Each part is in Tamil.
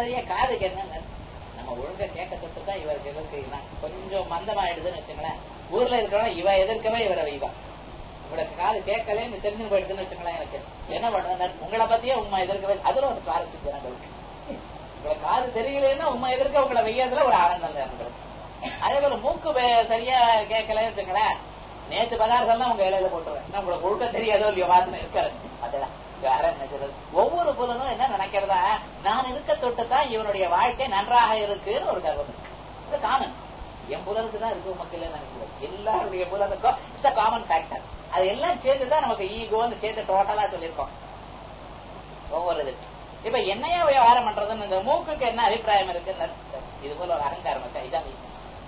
மாதிரியே காதுக்கு என்னங்க நம்ம ஒழுங்கா கேட்க தொட்டு தான் இவருக்கு எதிர்க்கு கொஞ்சம் மந்தமாயிடுதுன்னு வச்சுங்களேன் ஊர்ல இருக்கிறவங்க இவ எதிர்க்கவே இவரை வைவா உங்களுக்கு காது கேட்கலன்னு தெரிஞ்சு போயிடுதுன்னு வச்சுங்களேன் எனக்கு என்ன பண்ணுவேன் உங்களை பத்தியே உண்மை எதிர்க்கவே அதுல ஒரு சுவாரஸ்யம் ஜனங்களுக்கு உங்களுக்கு காது தெரியலன்னா உண்மை எதிர்க்க உங்களை வெய்யறதுல ஒரு ஆனந்தம் ஜனங்களுக்கு அதே போல மூக்கு வே- சரியா கேட்கலன்னு வச்சுங்களேன் நேற்று பதார்த்தம் தான் உங்க இலையில போட்டுருவேன் ஏன்னா உங்களுக்கு ஒழுக்க தெரியாதோ இல்லையோ வாசனை இருக்காது அதெல்லாம் வேற என்ன செய்றது? ஒவ்வொரு புலனும் என்ன நினைக்கிறதா நான் இருக்க தொட்டு தான் இவனுடைய வாழ்க்கை நன்றாக இருக்குன்னு ஒரு கர்வம் இருக்கு இது காமன் என் புலனுக்கு தான் இருக்கு மக்கள் நினைக்கிறது எல்லாருடைய புலனுக்கும் இட்ஸ் அ காமன் ஃபேக்டர் அது எல்லாம் சேர்ந்து தான் நமக்கு ஈகோன்னு சேர்த்து டோட்டலா சொல்லியிருக்கோம் ஒவ்வொரு இது இப்ப என்னையா விவகாரம் பண்றதுன்னு இந்த மூக்குக்கு என்ன அபிப்பிராயம் இருக்குன்னு இது போல ஒரு அகங்காரம் இருக்கா இதான் weakness.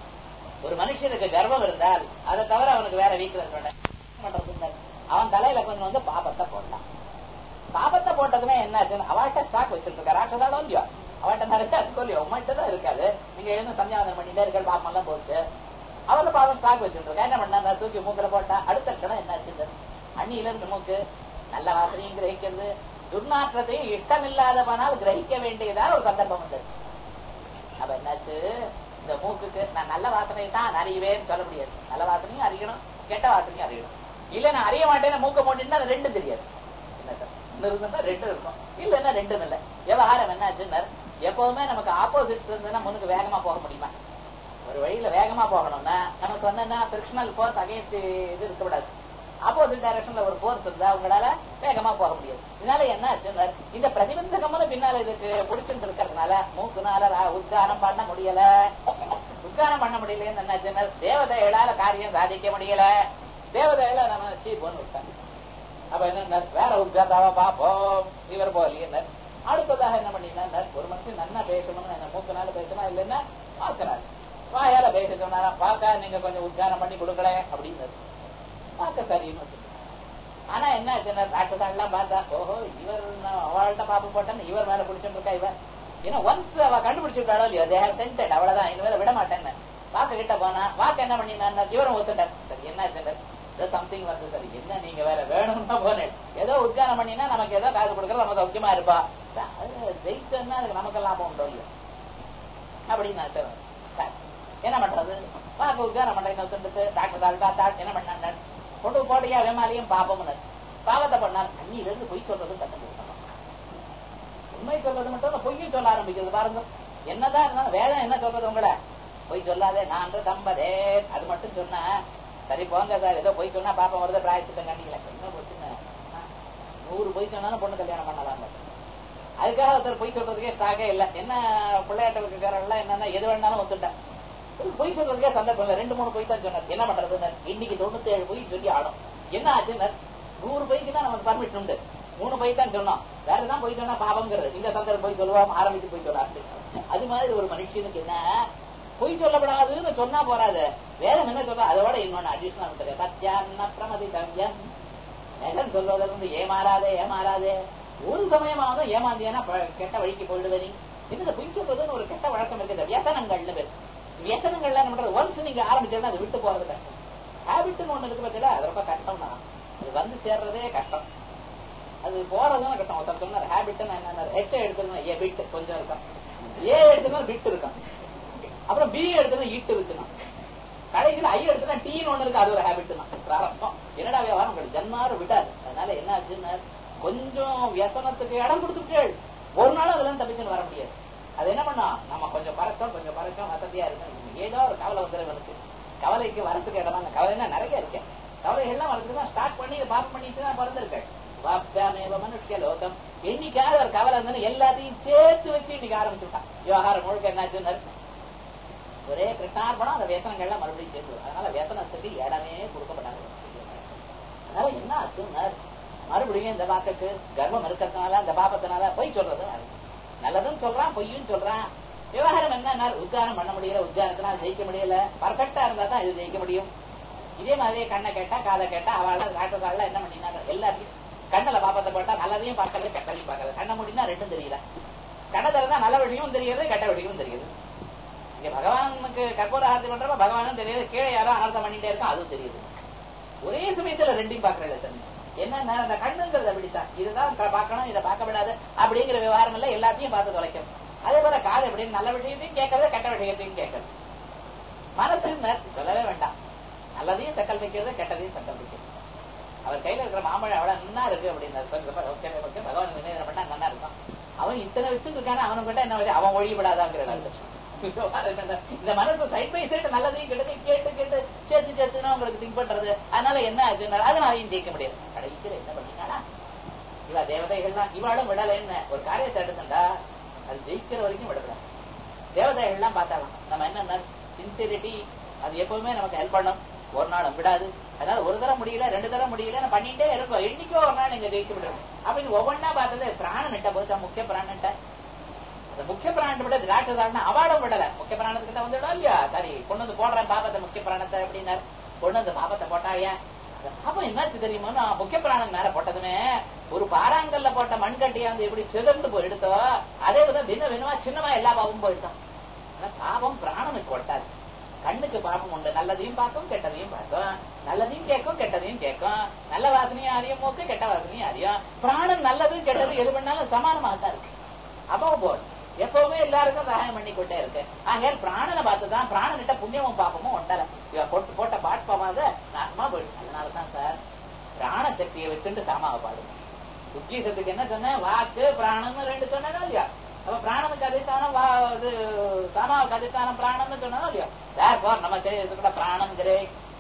ஒரு மனுஷனுக்கு கர்வம் இருந்தால் அதை தவிர அவனுக்கு வேற வீக்னஸ் பண்றது அவன் தலையில கொஞ்சம் வந்து பாபத்தை போட்டான் பாபத்தை போட்டதுமே என்ன ஆச்சுன்னு அவட்ட ஸ்டாக் வச்சுட்டு இருக்கா ராட்சதாலும் இல்லையோ அவட்ட நிறைய இருக்கோ இல்லையோ உங்கள்கிட்ட தான் இருக்காது நீங்க எழுந்து சந்தியாவதனம் பண்ணிட்டே இருக்க பாப்பம் எல்லாம் போச்சு அவள பாவம் ஸ்டாக் வச்சுட்டு இருக்கா என்ன பண்ணா தூக்கி மூக்கில போட்டா அடுத்த கணம் என்ன ஆச்சு அண்ணியில இருந்து மூக்கு நல்ல வாசனையும் கிரகிக்கிறது துர்நாற்றத்தையும் இஷ்டமில்லாதவனால் கிரகிக்க வேண்டியதான ஒரு சந்தர்ப்பம் வந்துருச்சு அப்ப என்னாச்சு இந்த மூக்குக்கு நான் நல்ல வாசனை தான் அறிவேன்னு சொல்ல முடியாது நல்ல வாசனையும் அறியணும் கெட்ட வாசனையும் அறியணும் இல்ல நான் அறிய மாட்டேன்னு மூக்க போட்டுன்னா அது ரெண்டும் தெரியாது என்ன சார் ஒண்ணு இருந்தா ரெண்டு இருக்கும் இல்லன்னா ரெண்டும் இல்ல விவகாரம் என்னாச்சுன்னா எப்பவுமே நமக்கு ஆப்போசிட் இருந்ததுன்னா முன்னுக்கு வேகமா போக முடியுமா ஒரு வழியில வேகமா போகணும்னா நம்ம சொன்னா பிரிக்ஷனல் போர்ஸ் அகைன்ஸ்ட் இது இருக்கக்கூடாது ஆப்போசிட் டைரக்ஷன்ல ஒரு போர்ஸ் இருந்தா உங்களால வேகமா போக முடியாது இதனால என்ன ஆச்சுன்னா இந்த பிரதிபந்தகமும் பின்னால இதுக்கு பிடிச்சிட்டு இருக்கிறதுனால மூக்குனால ரா- உத்காரம் பண்ண முடியல உத்காரம் பண்ண முடியலன்னு என்ன ஆச்சுன்னா தேவதைகளால காரியம் சாதிக்க முடியல தேவதைகளை நம்ம சீப்போன்னு விட்டாங்க அப்ப என்ன வேற உத்காத்தாவா பாப்போம் இவர் போலியே அடுத்ததாக என்ன பண்ணினா ஒரு மனுஷன் நன்னா பேசணும்னு என்ன மூக்கனால பேசணும் இல்லைன்னா பார்க்கிறாரு வாயால பேச சொன்னாரா பார்க்க நீங்க கொஞ்சம் உத்காரம் பண்ணி கொடுக்கல அப்படின்னு பார்க்க சரின்னு சொல்லுங்க. ஆனா என்ன ஆச்சுன்னா டாக்டர் எல்லாம் பார்த்தா ஓஹோ இவர் நான் அவள்கிட்ட பாப்பு போட்டேன்னு இவர் மேல பிடிச்சிட்டு இருக்கா இவன் ஏன்னா ஒன்ஸ் அவ கண்டுபிடிச்சுட்டாளோ இல்லையோ தே ஹேவ் சென்டட் அவ்வளவுதான் இனிமேல விட மாட்டேன்னு வாக்கு கிட்ட போனா வாக்கு என்ன பண்ணினா இவரும் ஒத்துட்டார் சரி என்ன ஆச்சு ஏதோ சம்திங் வந்து சரி என்ன நீங்க வேற வேணும்னா போனேன் ஏதோ உத்காரம் பண்ணினா நமக்கு ஏதோ காசு கொடுக்கறது நம்ம சௌக்கியமா இருப்பா அது ஜெயிச்சோன்னா அதுக்கு நமக்கு லாபம் உண்டோ இல்லையோ அப்படின்னு நான் சொல்றேன். சரி. என்ன பண்றது வாக்கு உத்காரம் பண்றேன்னு சொல்லிட்டு டாக்டர் தாள் பார்த்தா என்ன பண்ணாங்க கொண்டு போட்டியா வேமாலையும் பாப்போம்னு பாவத்தை பண்ணார் அண்ணியில இருந்து பொய் சொல்றது கத்து கொடுக்கணும் உண்மை சொல்றது மட்டும் இல்ல, பொய்யும் சொல்ல ஆரம்பிக்கிறது பாருங்க என்னதான் இருந்தாலும் வேதம் என்ன சொல்றது உங்களை பொய் சொல்லாதே நான் தம்பதே அது மட்டும் சொன்னா சரி போங்க சார் ஏதோ பொய் சொன்னா பாப்பா வருது பிராயச்சித்தம் கண்டிக்கல என்ன போச்சுன்னு ஆ, நூறு பொய் சொன்னாலும் பொண்ணு கல்யாணம் பண்ணலாம் அதுக்காக ஒருத்தர் பொய் சொல்றதுக்கே ஸ்டாக்கே இல்ல என்ன பிள்ளையாட்டக்காரெல்லாம் என்னன்னா எது வேணாலும் ஒத்துட்டேன் பொய் சொல்றதுக்கே சந்தர்ப்பம் இல்ல ரெண்டு மூணு பொய் தான் சொன்னார் என்ன பண்றதுன்னு இன்னைக்கு தொண்ணூத்தி ஏழு பொய் சொல்லி ஆடும் என்ன ஆச்சுன்னு நூறு பொய்க்கு தான் நமக்கு பர்மிட் உண்டு மூணு பொய் தான் சொன்னோம் வேற தான் பொய் சொன்னா பாவங்கிறது இந்த சந்தர்ப்பம் பொய் சொல்லுவோம் ஆரம்பித்து பொய் சொல்ல ஆரம்பிச்சு அது மாதிரி ஒரு மனுஷனுக்கு என்ன பொய் சொல்லப்படாதுன்னு சொன்னா போறாது வேதம் என்ன சொல்ற அதோட இன்னொன்னு அடிஷனல் சத்தியான பிரமதி கவ்யம் நெகன் சொல்வதிலிருந்து ஏமாறாதே ஏமாறாதே ஒரு சமயமாவது ஏமாந்தியானா ப- கெட்ட வழிக்கு போயிடுவே நீ இந்த பொய் சொல்றதுன்னு ஒரு கெட்ட வழக்கம் இருக்குது வியசனங்கள்னு பேர் வியசனங்கள்ல என்ன பண்றது ஒன்ஸ் நீங்க ஆரம்பிச்சா அது விட்டு போறது கஷ்டம் ஹேபிட்னு ஒண்ணு இருக்கு பார்த்தீங்களா அது ரொம்ப கஷ்டம் தான் அது வந்து சேர்றதே கஷ்டம் அது போறதும் கஷ்டம் ஒருத்தர் சொன்னார் ஹேபிட்னு என்ன ஹெச் எடுத்துக்கணும் ஏ பிட் கொஞ்சம் இருக்கும் ஏ எடுத்துக்கணும் பிட் இருக்கும் அப்புறம் பி எடுத்துக்கணும் ஈட்டு இருக்கணும் கடைசியில் ஐ எடுத்துனா டீன்னு ஒண்ணு இருக்கு அது ஒரு ஹேபிட் தான் பிராரம்பம் என்னடா வியாபாரம் உங்களுக்கு ஜன்மாறு விடாது அதனால என்ன ஆச்சுன்னா கொஞ்சம் வியசனத்துக்கு இடம் கொடுத்துட்டேள் ஒரு நாள் அதுல இருந்து தப்பிச்சுன்னு வர முடியாது அது என்ன பண்ணா நம்ம கொஞ்சம் பறக்கம் கொஞ்சம் பறக்கம் வசதியா இருக்கு ஏதோ ஒரு கவலை வந்துடும் இவனுக்கு கவலைக்கு வரத்துக்கு இடமா இல்லை. கவலைன்னா நிறைய இருக்கு கவலைகள்லாம் வரதுக்கு தான் ஸ்டார்ட் பண்ணி இதை பாஸ் பண்ணிட்டு தான் பிறந்திருக்கேன் வாப்யாமேவ மனுஷ்ய லோகம் என்னைக்காவது ஒரு கவலை இருந்தாலும் எல்லாத்தையும் சேர்த்து வச்சு இன்னைக்கு ஆரம்பிச்சுட்டான் விவகாரம் முழுக்க என்னாச்சுன்னு ஒரே கிருஷ்ணார்பணம் அந்த வேசனங்கள்லாம் மறுபடியும் சேர்ந்து அதனால வேசனத்துக்கு இடமே கொடுக்கப்படாது அதனால என்ன ஆச்சுன்னா மறுபடியும் இந்த வாக்குக்கு கர்வம் இருக்கிறதுனால அந்த பாபத்தினால பொய் சொல்றது நல்லதும் சொல்றான் பொய்யும் சொல்றான் விவகாரம் என்ன உத்தாரணம் பண்ண முடியல உத்தாரணத்தினால ஜெயிக்க முடியல பர்ஃபெக்டா இருந்தா தான் இது ஜெயிக்க முடியும் இதே மாதிரியே கண்ணை கேட்டா காதை கேட்டா அவள டாக்டர் என்ன பண்ணினாங்க எல்லாத்தையும் கண்ணுல பாப்பத்தை போட்டா நல்லதையும் பார்க்கறது கெட்டதையும் பார்க்கறது கண்ணை முடினா ரெண்டும் தெரியல கண்ணை திறந்தா நல்ல வழியும் தெரியுது கெட்ட வழியும் தெரியுது இங்க பகவானுக்கு கற்பூர ஆரத்தி பண்றப்ப பகவானும் தெரியுது கீழே யாரோ அனர்த்தம் பண்ணிட்டே இருக்கோம் அதுவும் தெரியுது ஒரே சமயத்துல ரெண்டையும் பாக்குறது தண்ணி என்ன அந்த கண்ணுங்கிறது அப்படித்தான் இதுதான் க- பார்க்கணும் இதை பார்க்க விடாது அப்படிங்கிற விவகாரம் இல்ல எல்லாத்தையும் பார்த்து தொலைக்கும் அதே போல அப்படின்னு நல்ல விஷயத்தையும் கேட்கறது கெட்ட விஷயத்தையும் கேட்கறது மனசு சொல்லவே வேண்டாம் நல்லதையும் சங்கல்பிக்கிறது கெட்டதையும் சங்கல்பிக்கிறது அவர் கையில இருக்கிற மாம்பழம் எவ்வளவு நன்னா இருக்கு அப்படின்னு ஓகே ஓகே பகவான் நினைவு பண்ணா நல்லா இருக்கும் அவன் இத்தனை வச்சுட்டு இருக்கானே அவனுக்கு கிட்ட என்ன வச்சு அவன் ஒழிபடாதாங்கிற இந்த மனசு சைட் பை சைடு நல்லதையும் கெட்டதையும் கேட்டு கேட்டு சேர்த்து சேர்த்துனா உங்களுக்கு திங்க் பண்றது அதனால என்ன ஆச்சுன்னா அதனாலையும் ஜெயிக்க முடியாது கடைசியில என்ன பண்ணினாடா இவ தேவதைகள்லாம் இவாளும் விடல என்ன ஒரு காரியத்தை எடுத்துட்டா அது ஜெயிக்கிற வரைக்கும் விடக்கூடாது தேவதைகள்லாம் பார்த்தாலும் நம்ம என்ன சின்சியரிட்டி அது எப்பவுமே நமக்கு ஹெல்ப் பண்ணும் ஒரு நாளும் விடாது அதனால ஒரு தரம் முடியல ரெண்டு தரம் முடியல நான் பண்ணிட்டே இருக்கோம் என்னைக்கோ ஒரு நாள் நீங்க ஜெயிச்சு விடணும் அப்படின்னு ஒவ்வொன்னா பார்த்தது பிராணன்ட்ட போச்சா முக்கிய பிராணன்ட்ட அந்த முக்கிய பிராணத்தை விட ராட்சதாள்னா அவாடம் விடல முக்கிய பிராணத்துக்கிட்ட வந்துடும் இல்லையா சரி கொண்டு வந்து போடுறேன் பாப்பத்தை முக்கிய பிராணத்தை அப்படின்னாரு கொண்டு வந்து பாப்பத்தை போட்டாயா பாப்பம் என்னாச்சு தெரியுமா முக்கிய பிராணம் மேல போட்டதுமே ஒரு பாறாங்கல்ல போட்ட மண்கட்டியா வந்து எப்படி சிதந்து போய் எடுத்தோ அதே வித பின்ன பின்னமா சின்னமா எல்லா பாவமும் போயிட்டான் பாவம் பிராணனுக்கு கொட்டாது கண்ணுக்கு பாப்பம் உண்டு நல்லதையும் பார்க்கும் கெட்டதையும் பார்க்கும் நல்லதையும் கேட்கும் கெட்டதையும் கேட்கும் நல்ல வாசனையும் அறியும் மூக்கு கெட்ட வாசனையும் அறியும் பிராணம் நல்லது கெட்டது எது பண்ணாலும் சமானமாக தான் இருக்கு அப்போ போல் எப்பவுமே எல்லாருக்கும் சகாயம் பண்ணி கொண்டே இருக்கு ஆகையால் பிராணனை பார்த்துதான் பிராணனிட்ட புண்ணியமும் பாப்பமும் ஒண்டல இவ போட்டு போட்ட பாட்பமாக நாசமா போயிடும் அதனாலதான் சார் பிராண சக்தியை வச்சுட்டு சாமாவை பாடுங்க உத்கீதத்துக்கு என்ன சொன்னேன் வாக்கு பிராணம்னு ரெண்டு சொன்னதா இல்லையா அப்ப பிராணனுக்கு அதிஷ்டானம் இது சாமாவுக்கு அதிஷ்டானம் பிராணம்னு சொன்னதோ இல்லையா தேர்ஃபார் நம்ம சரீரத்துக்கு கூட பிராணங்கிறே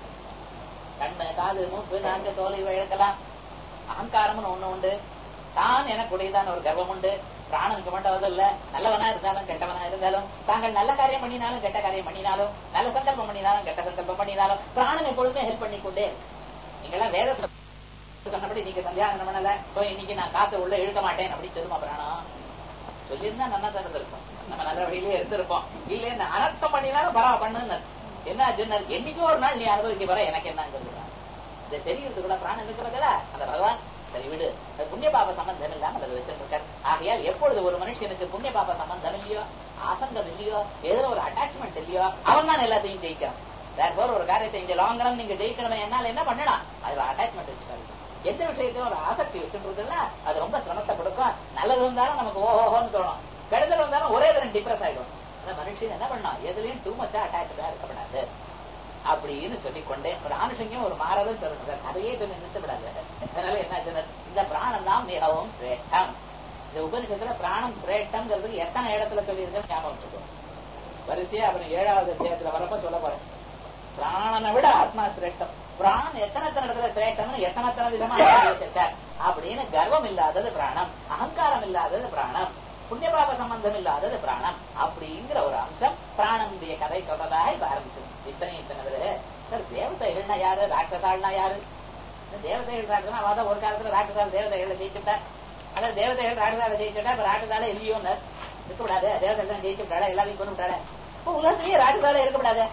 கண்ணு காது மூக்கு நான்கு தோலை இழக்கலாம் அகங்காரம்னு ஒண்ணு உண்டு தான் எனக்குடையதான ஒரு கர்வம் உண்டு பிராணனுக்கு மட்டும் அது இல்ல நல்லவனா இருந்தாலும் கெட்டவனா இருந்தாலும் தாங்கள் நல்ல காரியம் பண்ணினாலும் கெட்ட காரியம் பண்ணினாலும் நல்ல சங்கல்பம் பண்ணினாலும் கெட்ட சங்கல்பம் பண்ணினாலும் பிராணன் எப்பொழுதுமே ஹெல்ப் பண்ணிக்கொண்டே நீங்களாம் வேதத்தை சொன்னபடி நீங்க சந்தியாகனம் பண்ணல சோ இன்னைக்கு நான் காத்து உள்ள இழுக்க மாட்டேன் அப்படின்னு சொல்லுமா பிராணம் சொல்லியிருந்தா நல்லா தான் இருந்திருக்கும் நம்ம நல்ல வழியிலே இருந்திருப்போம் இல்ல இந்த அனர்த்தம் பண்ணினாலும் பரவ பண்ணுன்னு என்ன ஆச்சுன்னா என்னைக்கோ ஒரு நாள் நீ அனுபவிக்க வர எனக்கு என்னங்கிறது இந்த தெரியறது கூட பிராணம் இருக்கிறதுல அந்த பகவான் சரி விடு அது புண்ணிய பாப சம்பந்தம் இல்லாம அதை வச்சிருக்காரு ஆகையால் எப்பொழுது ஒரு மனுஷனுக்கு புண்ணிய பாப சம்பந்தம் இல்லையோ ஆசங்கம் இல்லையோ ஏதோ ஒரு அட்டாச்மெண்ட் இல்லையோ அவன் தான் எல்லாத்தையும் ஜெயிக்கிறான் வேற ஒரு காரியத்தை இங்க லாங் ரன் நீங்க ஜெயிக்கணுமே என்னால என்ன பண்ணலாம் அதுல அட்டாச்மெண்ட் வச்சுக்காது எந்த விஷயத்தையும் ஒரு ஆசக்தி வச்சுன்றதுல அது ரொம்ப சிரமத்தை கொடுக்கும் நல்லது வந்தாலும் நமக்கு ஓஹோன்னு தோணும் கெடுதல் வந்தாலும் ஒரே தரம் டிப்ரெஸ் ஆயிடும் அந்த மனுஷன் என்ன பண்ணா எதுலயும் டூ மச்சா அட்டாச்சா இருக்கப்படாது அப்படின்னு சொல்லிக்கொண்டே ஒரு ஆனுஷங்கம் ஒரு மாறதும் சொல்லுங்க அதையே சொல்லி நிறுத்த விடாது அதனால என்ன இந்த பிராணம் தான் மிகவும் சிரேஷ்டம் இந்த உபனிஷத்துல பிராணம் சிரேஷ்டம்ங்கிறதுக்கு எத்தனை இடத்துல சொல்லியிருக்கேன் ஞாபகம் வச்சுக்கோங்க வரிசையா அப்புறம் ஏழாவது அத்தியாயத்துல வரப்ப சொல்ல போறேன் பிராணனை விட ஆத்மா சிரேஷ்டம் பிராணம் எத்தனை இடத்துல சிரேஷ்டம்னு எத்தனை விதமா வச்சிருக்கார் அப்படின்னு கர்வம் இல்லாதது பிராணம் அகங்காரம் இல்லாதது பிராணம் புண்ணியபாப சம்பந்தம் இல்லாதது பிராணம் அப்படிங்கிற ஒரு அம்சம் பிராணனுடைய கதை சொல்றதாக இப்ப ஆரம்பிச்சு இத்தனை இத்தனை சார் தேவதைகள்னா யாரு ராட்சசாள்னா யாரு தேவதைகள் ராட்சசா அதான் ஒரு காலத்துல ராட்சசால் தேவதைகளை ஜெயிச்சுட்டார் அதாவது தேவதைகள் ராட்சசால ஜெயிச்சுட்டா இப்ப ராட்சசால இல்லையோன்னு இருக்கக்கூடாது தேவதைகள் ஜெயிச்சுட்டாடா எல்லாத்தையும் கொண்டு விட்டாட இப்ப உலகத்திலேயே ராட்சசால இருக்கக்கூடாது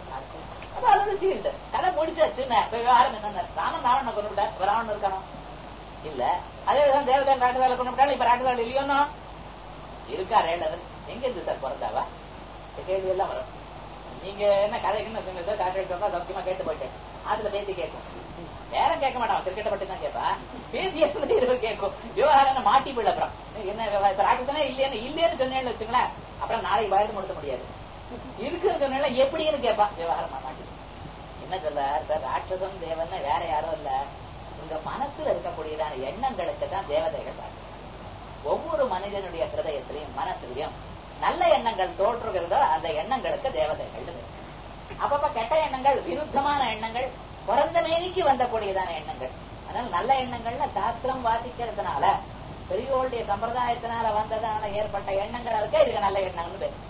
அது அதோட ஃபீல்டு கதை முடிச்சாச்சு விவகாரம் என்ன ராமன் ராவணனை கொண்டு விட்டார் ராவணன் இருக்கானோ இல்ல அதே விதம் தேவதைகள் ராட்சசால கொண்டு விட்டாலும் இப்ப ராட்சசால இல்லையோன்னா இருக்கா ரேலர் எங்க இருந்து சார் பிறந்தாவா கேள்வி எல்லாம் வரும் நீங்க என்ன கதைக்கு என்ன சொன்னீங்க சார் கான்ட்ராக்ட் வந்தா சௌக்கியமா கேட்டு போயிட்டேன் அதுல பேசி கேட்கும் நேரம் கேட்க மாட்டான் கிரிக்கெட்டை பற்றி தான் கேட்பான் பேசி இருபது கேட்கும் விவகாரம் மாட்டி போயிட அப்புறம் என்ன இப்ப ராட்சசனே இல்லைன்னு இல்லைன்னு சொன்னேன்னு வச்சுங்களேன் அப்புறம் நாளைக்கு வயது முடித்த முடியாது இருக்குன்னு சொன்னா எப்படின்னு கேட்பான் விவகாரமா மாட்டி என்ன சொல்ல சார் ராட்சசம் தேவன் வேற யாரும் இல்ல உங்க மனசுல இருக்கக்கூடியதான எண்ணங்களுக்கு தான் தேவதைகள் ஒவ்வொரு மனிதனுடைய ஹிருதயத்திலையும் மனசுலையும் நல்ல எண்ணங்கள் தோற்றுகிறதோ அந்த எண்ணங்களுக்கு தேவதைகள் அப்பப்ப கெட்ட எண்ணங்கள் விருத்தமான எண்ணங்கள் பிறந்த மேனிக்கு வந்தக்கூடியதான எண்ணங்கள் அதனால நல்ல எண்ணங்கள்ல சாஸ்திரம் வாசிக்கிறதுனால பெரியோருடைய சம்பிரதாயத்தினால வந்ததான ஏற்பட்ட எண்ணங்கள் இருக்க இதுக்கு நல்ல எண்ணங்கள்னு பேர்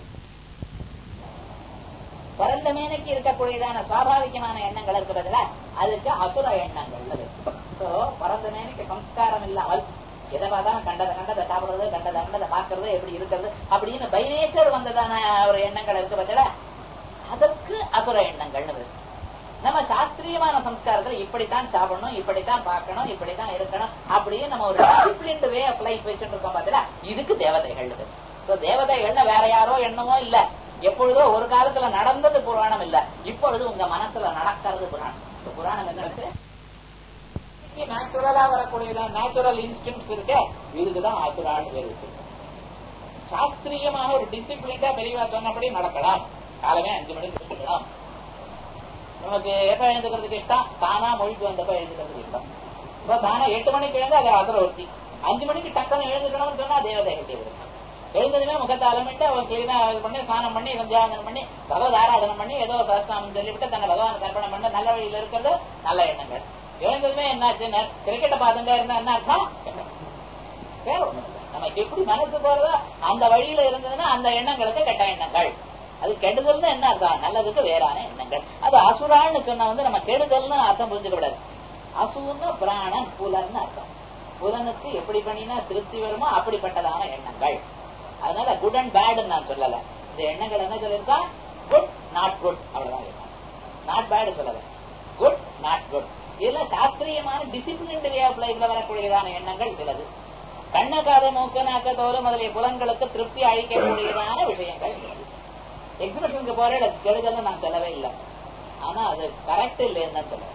பிறந்த மேனைக்கு இருக்கக்கூடியதான சுவாபாவிகமான எண்ணங்கள் இருக்கிறதுல அதுக்கு அசுர எண்ணங்கள் பிறந்த மேனைக்கு சம்ஸ்காரம் இல்லாமல் எதை பார்த்தாலும் கண்டதை கண்டதை சாப்பிடுறது கண்டதை கண்டதை பார்க்கறது எப்படி இருக்கிறது அப்படின்னு பை நேச்சர் வந்ததான ஒரு எண்ணங்கள் இருக்கு பட்சல அதற்கு அசுர எண்ணங்கள்னு நம்ம சாஸ்திரியமான சம்ஸ்காரத்துல இப்படித்தான் சாப்பிடணும் இப்படித்தான் பார்க்கணும் இப்படித்தான் இருக்கணும் அப்படியே நம்ம ஒரு டிசிப்ளின்டு வே ஆஃப் லைஃப் வச்சுட்டு இருக்கோம் பார்த்தீங்களா இதுக்கு தேவதைகள் தேவதைகள்னு வேற யாரோ எண்ணமோ இல்ல எப்பொழுதோ ஒரு காலத்துல நடந்தது புராணம் இல்ல இப்பொழுது உங்க மனசுல நடக்கிறது புராணம் புராணம் என்ன இருக்கு நேச்சுரலா வரக்கூடியதான் நேச்சுரல் இன்ஸ்டிங்ஸ் இருக்கு இதுக்குதான் ஆசுரான்னு பேர் இருக்கு சாஸ்திரியமாக ஒரு டிசிப்ளின்டா பெரியவா சொன்னபடி நடக்கலாம் காலமே அஞ்சு மணிக்கு எழுந்துக்கலாம் நமக்கு எப்ப எழுந்துக்கிறதுக்கு இஷ்டம் தானா மொழிக்கு வந்தப்ப எழுந்துக்கிறதுக்கு இஷ்டம் இப்போ தானா எட்டு மணிக்கு எழுந்து அதை அசரவர்த்தி அஞ்சு மணிக்கு டக்குன்னு எழுந்துக்கணும்னு சொன்னா தேவதைகள் தேவை எழுந்ததுமே முகத்தை அலமிட்டு அவர் கிளீனா இது பண்ணி ஸ்நானம் பண்ணி சந்தியாவந்தனம் பண்ணி பகவத் ஆராதனம் பண்ணி ஏதோ சரஸ்நாமம் சொல்லிவிட்டு தன்னை பகவான் கற்பனை பண்ண நல்ல வழியில இருக்கிறது நல்ல எண்ணங்கள் எழுந்ததுமே என்னாச்சு கிரிக்கெட்டை பார்த்துட்டே இருந்தா என்ன அர்த்தம் வேற ஒண்ணும் இல்லை நமக்கு எப்படி மனசு போறதோ அந்த வழியில இருந்ததுன்னா அந்த எண்ணங்களுக்கு கெட்ட எண்ணங்கள் அது கெடுதல்னு என்ன அர்த்தம் நல்லதுக்கு வேறான எண்ணங்கள் அது அசுரான்னு சொன்னா வந்து நம்ம கெடுதல்னு அர்த்தம் புரிஞ்சுக்க கூடாது அசுன்னு பிராணன் புலன்னு அர்த்தம் புலனுக்கு எப்படி பண்ணினா திருப்தி வருமோ அப்படிப்பட்டதான எண்ணங்கள் அதனால குட் அண்ட் பேட் நான் சொல்லல இந்த எண்ணங்கள் என்ன சொல்லியிருக்கா குட் நாட் குட் அவ்வளவுதான் இருக்கும் நாட் பேட் சொல்லல குட் நாட் குட் இதுல சாஸ்திரியமான டிசிப்ளின் வே ஆஃப் லைஃப்ல வரக்கூடியதான எண்ணங்கள் சிலது கண்ண காத மூக்க நாக்க தோறு முதலிய புலன்களுக்கு திருப்தி அளிக்கக்கூடியதான விஷயங்கள் எக்ஸிபிஷனுக்கு போற கெடுதல்னு நான் சொல்லவே இல்லை ஆனா அது கரெக்ட் இல்லைன்னு சொல்லுவேன்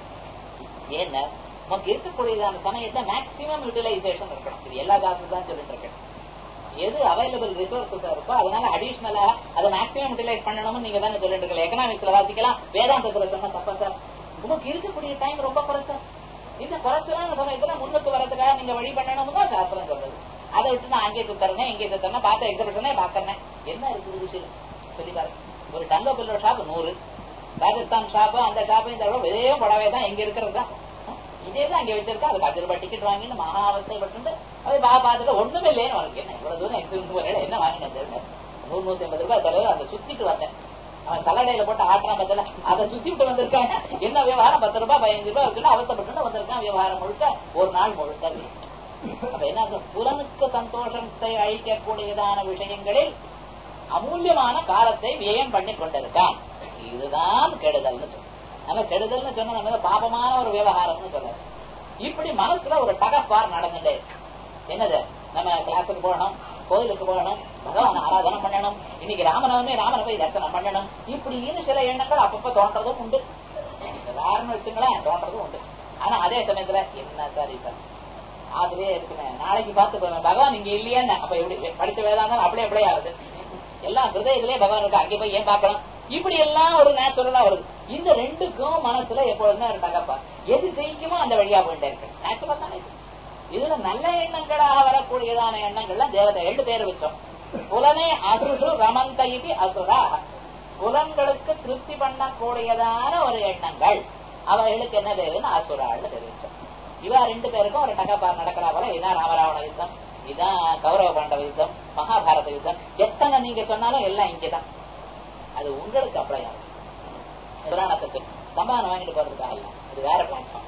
ஏன்னா நமக்கு இருக்கக்கூடியதான சமயத்தை மேக்சிமம் யூட்டிலைசேஷன் இருக்கணும் இது எல்லா காசும் தான் சொல்லிட்டு இருக்கேன் எது அவைலபிள் ரிசோர்சஸ் இருக்கோ அதனால அடிஷனலா அதை மேக்சிமம் யூட்டிலைஸ் பண்ணணும்னு நீங்க தானே சொல்லிட்டு இருக்கல எக்கனாமிக்ஸ்ல வாசிக்கலாம் வேதாந்தத்துல சொன்னா தப்பா சார் உங்களுக்கு இருக்கக்கூடிய டைம் ரொம்ப குறைச்சா இந்த குறைச்சலான சமயத்துல முன்னுக்கு வரதுக்காக நீங்க வழி பண்ணணும்னு தான் சாஸ்திரம் சொல்றது அதை விட்டு நான் அங்கே சுத்தறேன் இங்கே சுத்தறேன் பார்த்த எக்ஸிபிஷனே பாக்கறேன் என்ன இருக்குது விஷயம் சொல்லி பாருங்க ஒரு டங்க பில்லோ ஷாப் நூறு ராஜஸ்தான் ஷாப்பு அந்த ஷாப்பு இந்த இதே புடவை தான் இங்க இருக்கிறது தான் இதே தான் அங்க வச்சிருக்கா அதுக்கு அஞ்சு ரூபாய் டிக்கெட் வாங்கிட்டு மகா அவஸ்தைப்பட்டு அது பா பார்த்துட்டு ஒண்ணுமே இல்லைன்னு உனக்கு என்ன இவ்வளவு தூரம் எக்ஸிபிஷன் போறேன் என்ன வாங்கினேன் நூறு நூத்தி ஐம்பது ரூபாய் செலவு அதை சுத்திட்டு வந்தேன் அவன் சல்லடையில போட்டு ஆட்டுறான் பத்தில அதை சுத்தி விட்டு வந்திருக்காங்க என்ன விவகாரம் பத்து ரூபாய் பதினஞ்சு ரூபாய் வச்சுட்டு அவசப்பட்டு வந்திருக்கான் விவகாரம் முழுக்க ஒரு நாள் முழுக்க அப்ப என்ன புலனுக்கு சந்தோஷத்தை அழிக்கக்கூடியதான விஷயங்களில் அமூல்யமான காலத்தை வியம் பண்ணி கொண்டிருக்கான் இதுதான் கெடுதல்னு சொல்ல நம்ம கெடுதல்னு சொன்னா நம்ம பாபமான ஒரு விவகாரம்னு சொல்ல இப்படி மனசுல ஒரு தகப்பார் நடந்துட்டே என்னது நம்ம கிளாஸுக்கு போகணும் கோயிலுக்கு போகணும் பகவான் ஆராதனை பண்ணணும் இன்னைக்கு ராமனவமே ராமனை போய் தரிசனம் பண்ணணும் இப்படின்னு சில எண்ணங்கள் அப்பப்ப தோன்றதும் உண்டு வேறன்னு வச்சுங்களேன் தோன்றதும் உண்டு ஆனா அதே சமயத்துல என்ன சார் இப்ப அதுலயே இருக்குமே நாளைக்கு பார்த்து போவேன் பகவான் இங்க இல்லையான்னு அப்ப எப்படி படிச்ச வேதாந்தம் அப்படியே அப்படியே ஆகுது எல்லாம் ஹிருதயத்திலே பகவான் இருக்கு அங்கே போய் ஏன் பார்க்கணும் இப்படி எல்லாம் ஒரு நேச்சுரலா வருது இந்த ரெண்டுக்கும் மனசுல எப்பொழுதுமே ஒரு தகப்பா எது ஜெயிக்குமோ அந்த வழியா போயிட்டே இருக்கு நேச்சுரலா தானே இது. இதுல நல்ல எண்ணங்களாக வரக்கூடியதான எண்ணங்கள்லாம் தேவதை ரெண்டு பேர் வச்சோம் புலனே அசுஷு ரமந்த இது அசுரா புலன்களுக்கு திருப்தி பண்ணக்கூடியதான ஒரு எண்ணங்கள் அவைகளுக்கு என்ன பேருன்னு அசுராள்னு தெரிவிச்சோம் இவா ரெண்டு பேருக்கும் ஒரு டகப்பார் நடக்கிறா போல இதான் ராமராவண யுத்தம் இதான் கௌரவ பாண்டவ யுத்தம் மகாபாரத யுத்தம் எத்தனை நீங்க சொன்னாலும் எல்லாம் இங்கதான் அது உங்களுக்கு அப்ளை ஆகும் புராணத்துக்கு சம்பானம் வாங்கிட்டு போறதுக்காக இல்ல இது வேற பிளாட்ஃபார்ம்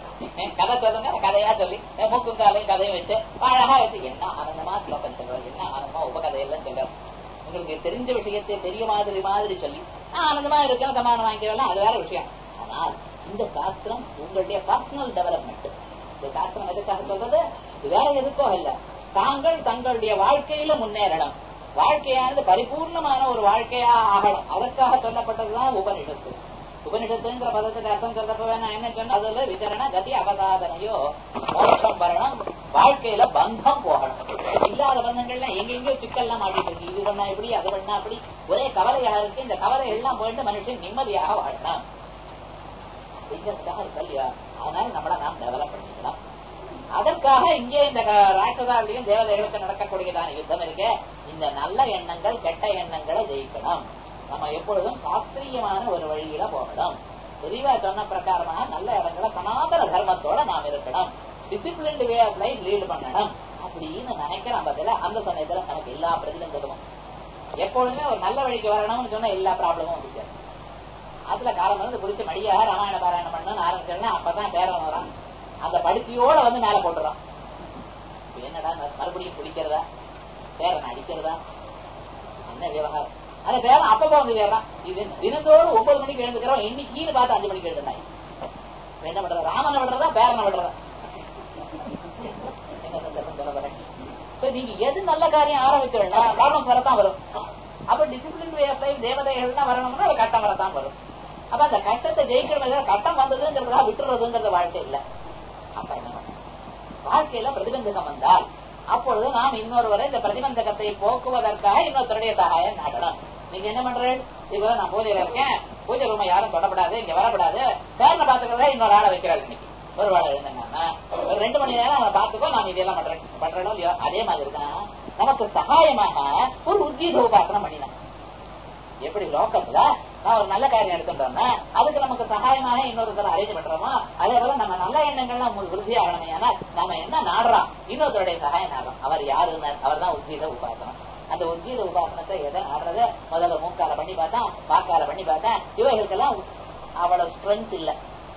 கதை சொல்லுங்க கதையா சொல்லி மூக்கும் காலையும் கதையும் வச்சு அழகா வச்சு என்ன ஆனந்தமா ஸ்லோகம் சொல்றாரு என்ன ஆனந்தமா உபகதையெல்லாம் சொல்றாரு உங்களுக்கு தெரிஞ்ச விஷயத்தை தெரிய மாதிரி மாதிரி சொல்லி ஆனந்தமா இருக்கணும் சமாதானம் வாங்கிக்கலாம் அது வேற விஷயம் ஆனால் இந்த சாஸ்திரம் உங்களுடைய பர்சனல் டெவலப்மெண்ட் இந்த சாஸ்திரம் எதுக்காக சொல்றது இது வேற எதுக்கோ இல்ல தாங்கள் தங்களுடைய வாழ்க்கையில முன்னேறணும் வாழ்க்கையானது பரிபூர்ணமான ஒரு வாழ்க்கையா ஆகணும் அதற்காக சொல்லப்பட்டதுதான் உபனிஷத்து உபனிஷத்துங்கிற பதத்துக்கு அர்த்தம் சொல்றப்ப நான் என்ன சொன்ன அதுல விதரண கதி அவசாதனையோ மோட்சம் வரணும் வாழ்க்கையில பந்தம் போகணும் இல்லாத பந்தங்கள்லாம் எங்கெங்கயோ சிக்கல்லாம் மாட்டிட்டு இருக்கு இது பண்ணா இப்படி அது பண்ணா அப்படி ஒரே கவலையாக இருக்கு இந்த கவலை எல்லாம் போயிட்டு மனுஷன் நிம்மதியாக வாழலாம் அப்படிங்கிறதுக்காக இருக்கு இல்லையா அதனால நம்மள நாம் டெவலப் பண்ணிக்கலாம் அதற்காக இங்கே இந்த ராட்சதாவிலையும் தேவதைகளுக்கு நடக்கக்கூடியதான யுத்தம் இருக்கு இந்த நல்ல எண்ணங்கள் கெட்ட எண்ணங்களை ஜெயிக்கணும் நம்ம எப்பொழுதும் சாஸ்திரியமான ஒரு வழியில போகணும் விரிவா சொன்ன பிரகாரமாக நல்ல இடங்களை சனாதன தர்மத்தோட நாம் இருக்கணும் disciplined way of life lead பண்ணணும் அப்படின்னு நினைக்கிறோம் பதில அந்த சமயத்துல நமக்கு எல்லா பிரதிபந்தமும் எப்பொழுதுமே ஒரு நல்ல வழிக்கு வரணும்னு சொன்னா எல்லா ப்ராப்ளமும் வந்துச்சு அதுல காலம் வந்து குடிச்சு மடியா ராமாயண பாராயணம் பண்ணணும்னு ஆரம்பிச்சோம்னா அப்பதான் பேரன் வரான் அந்த படுக்கையோட வந்து மேல போட்டுறான் என்னடா மறுபடியும் குடிக்கிறதா பேரனை அடிக்கிறதா என்ன விவகாரம் அந்த பேரன் அப்பப்போ வந்து ஏறான் இது தினந்தோறும் ஒன்பது மணிக்கு எழுந்துக்கிறோம் இன்னைக்குன்னு பார்த்து அஞ்சு மணிக்கு எழுதுனாய் என்ன பண்றது ராமனை விடுறதா பேரனை விடுறதா என்ன சந்தர்ப்பம் சொல்ல வரேன் So, நீங்க எது நல்ல காரியம் ஆரம்பிச்சோம்னா ப்ராப்ளம்ஸ் வரத்தான் வரும் அப்ப டிசிப்ளின் வே ஆஃப் லைஃப் தேவதைகள் தான் வரணும்னா ஒரு கட்டம் வரத்தான் வரும் அப்ப அந்த கட்டத்தை ஜெயிக்கிற கட்டம் வந்ததுங்கிறதுக்காக விட்டுறதுங்கிறது வாழ்க்கை இல்ல அப்ப என்ன பண்ண வாழ்க்கையில பிரதிபந்தகம் வந்தால் அப்பொழுது நாம் இன்னொருவரை இந்த பிரதிபந்தகத்தை போக்குவதற்காக இன்னொருத்தருடைய சகாயம் நாடணும் நீங்க என்ன பண்றேன் இப்ப நான் பூஜையில இருக்கேன் பூஜை ரூமை யாரும் தொடப்படாது இங்க வரப்படாது பேரனை பாத்துக்கிறதா இன்னொரு ஆளை வைக்கிறாரு இன்னைக்கு ஒரு வேலை எழுந்தேன்னா ஒரு ரெண்டு மணி நேரம் அவனை பாத்துக்கோ நாம் இதெல்லாம் பண்றேன் பண்றோம் இல்லையோ அதே மாதிரி தான் நமக்கு சகாயமாக ஒரு உத்கீத உபாசனம் பண்ணினான் எப்படி லோக்கத்துல நான் ஒரு நல்ல காரியம் எடுத்துட்டோம்னா அதுக்கு நமக்கு சகாயமாக இன்னொருத்தர் அரேஞ்ச் பண்றோமோ அதே போல நம்ம நல்ல எண்ணங்கள்லாம் விருத்தி ஆகணுமையானா நம்ம என்ன நாடுறோம் இன்னொருத்தருடைய சகாயம் நாடுறோம் அவர் யாருன்னு அவர் தான் உத்கீத உபாசனம் அந்த உத்கீத உபாசனத்தை எதை நாடுறது முதல்ல மூக்கால பண்ணி பார்த்தேன் பாக்கால பண்ணி பார்த்தேன் இவைகளுக்கெல்லாம் அவ்வளவு ஸ்ட்ரென்த் இல்ல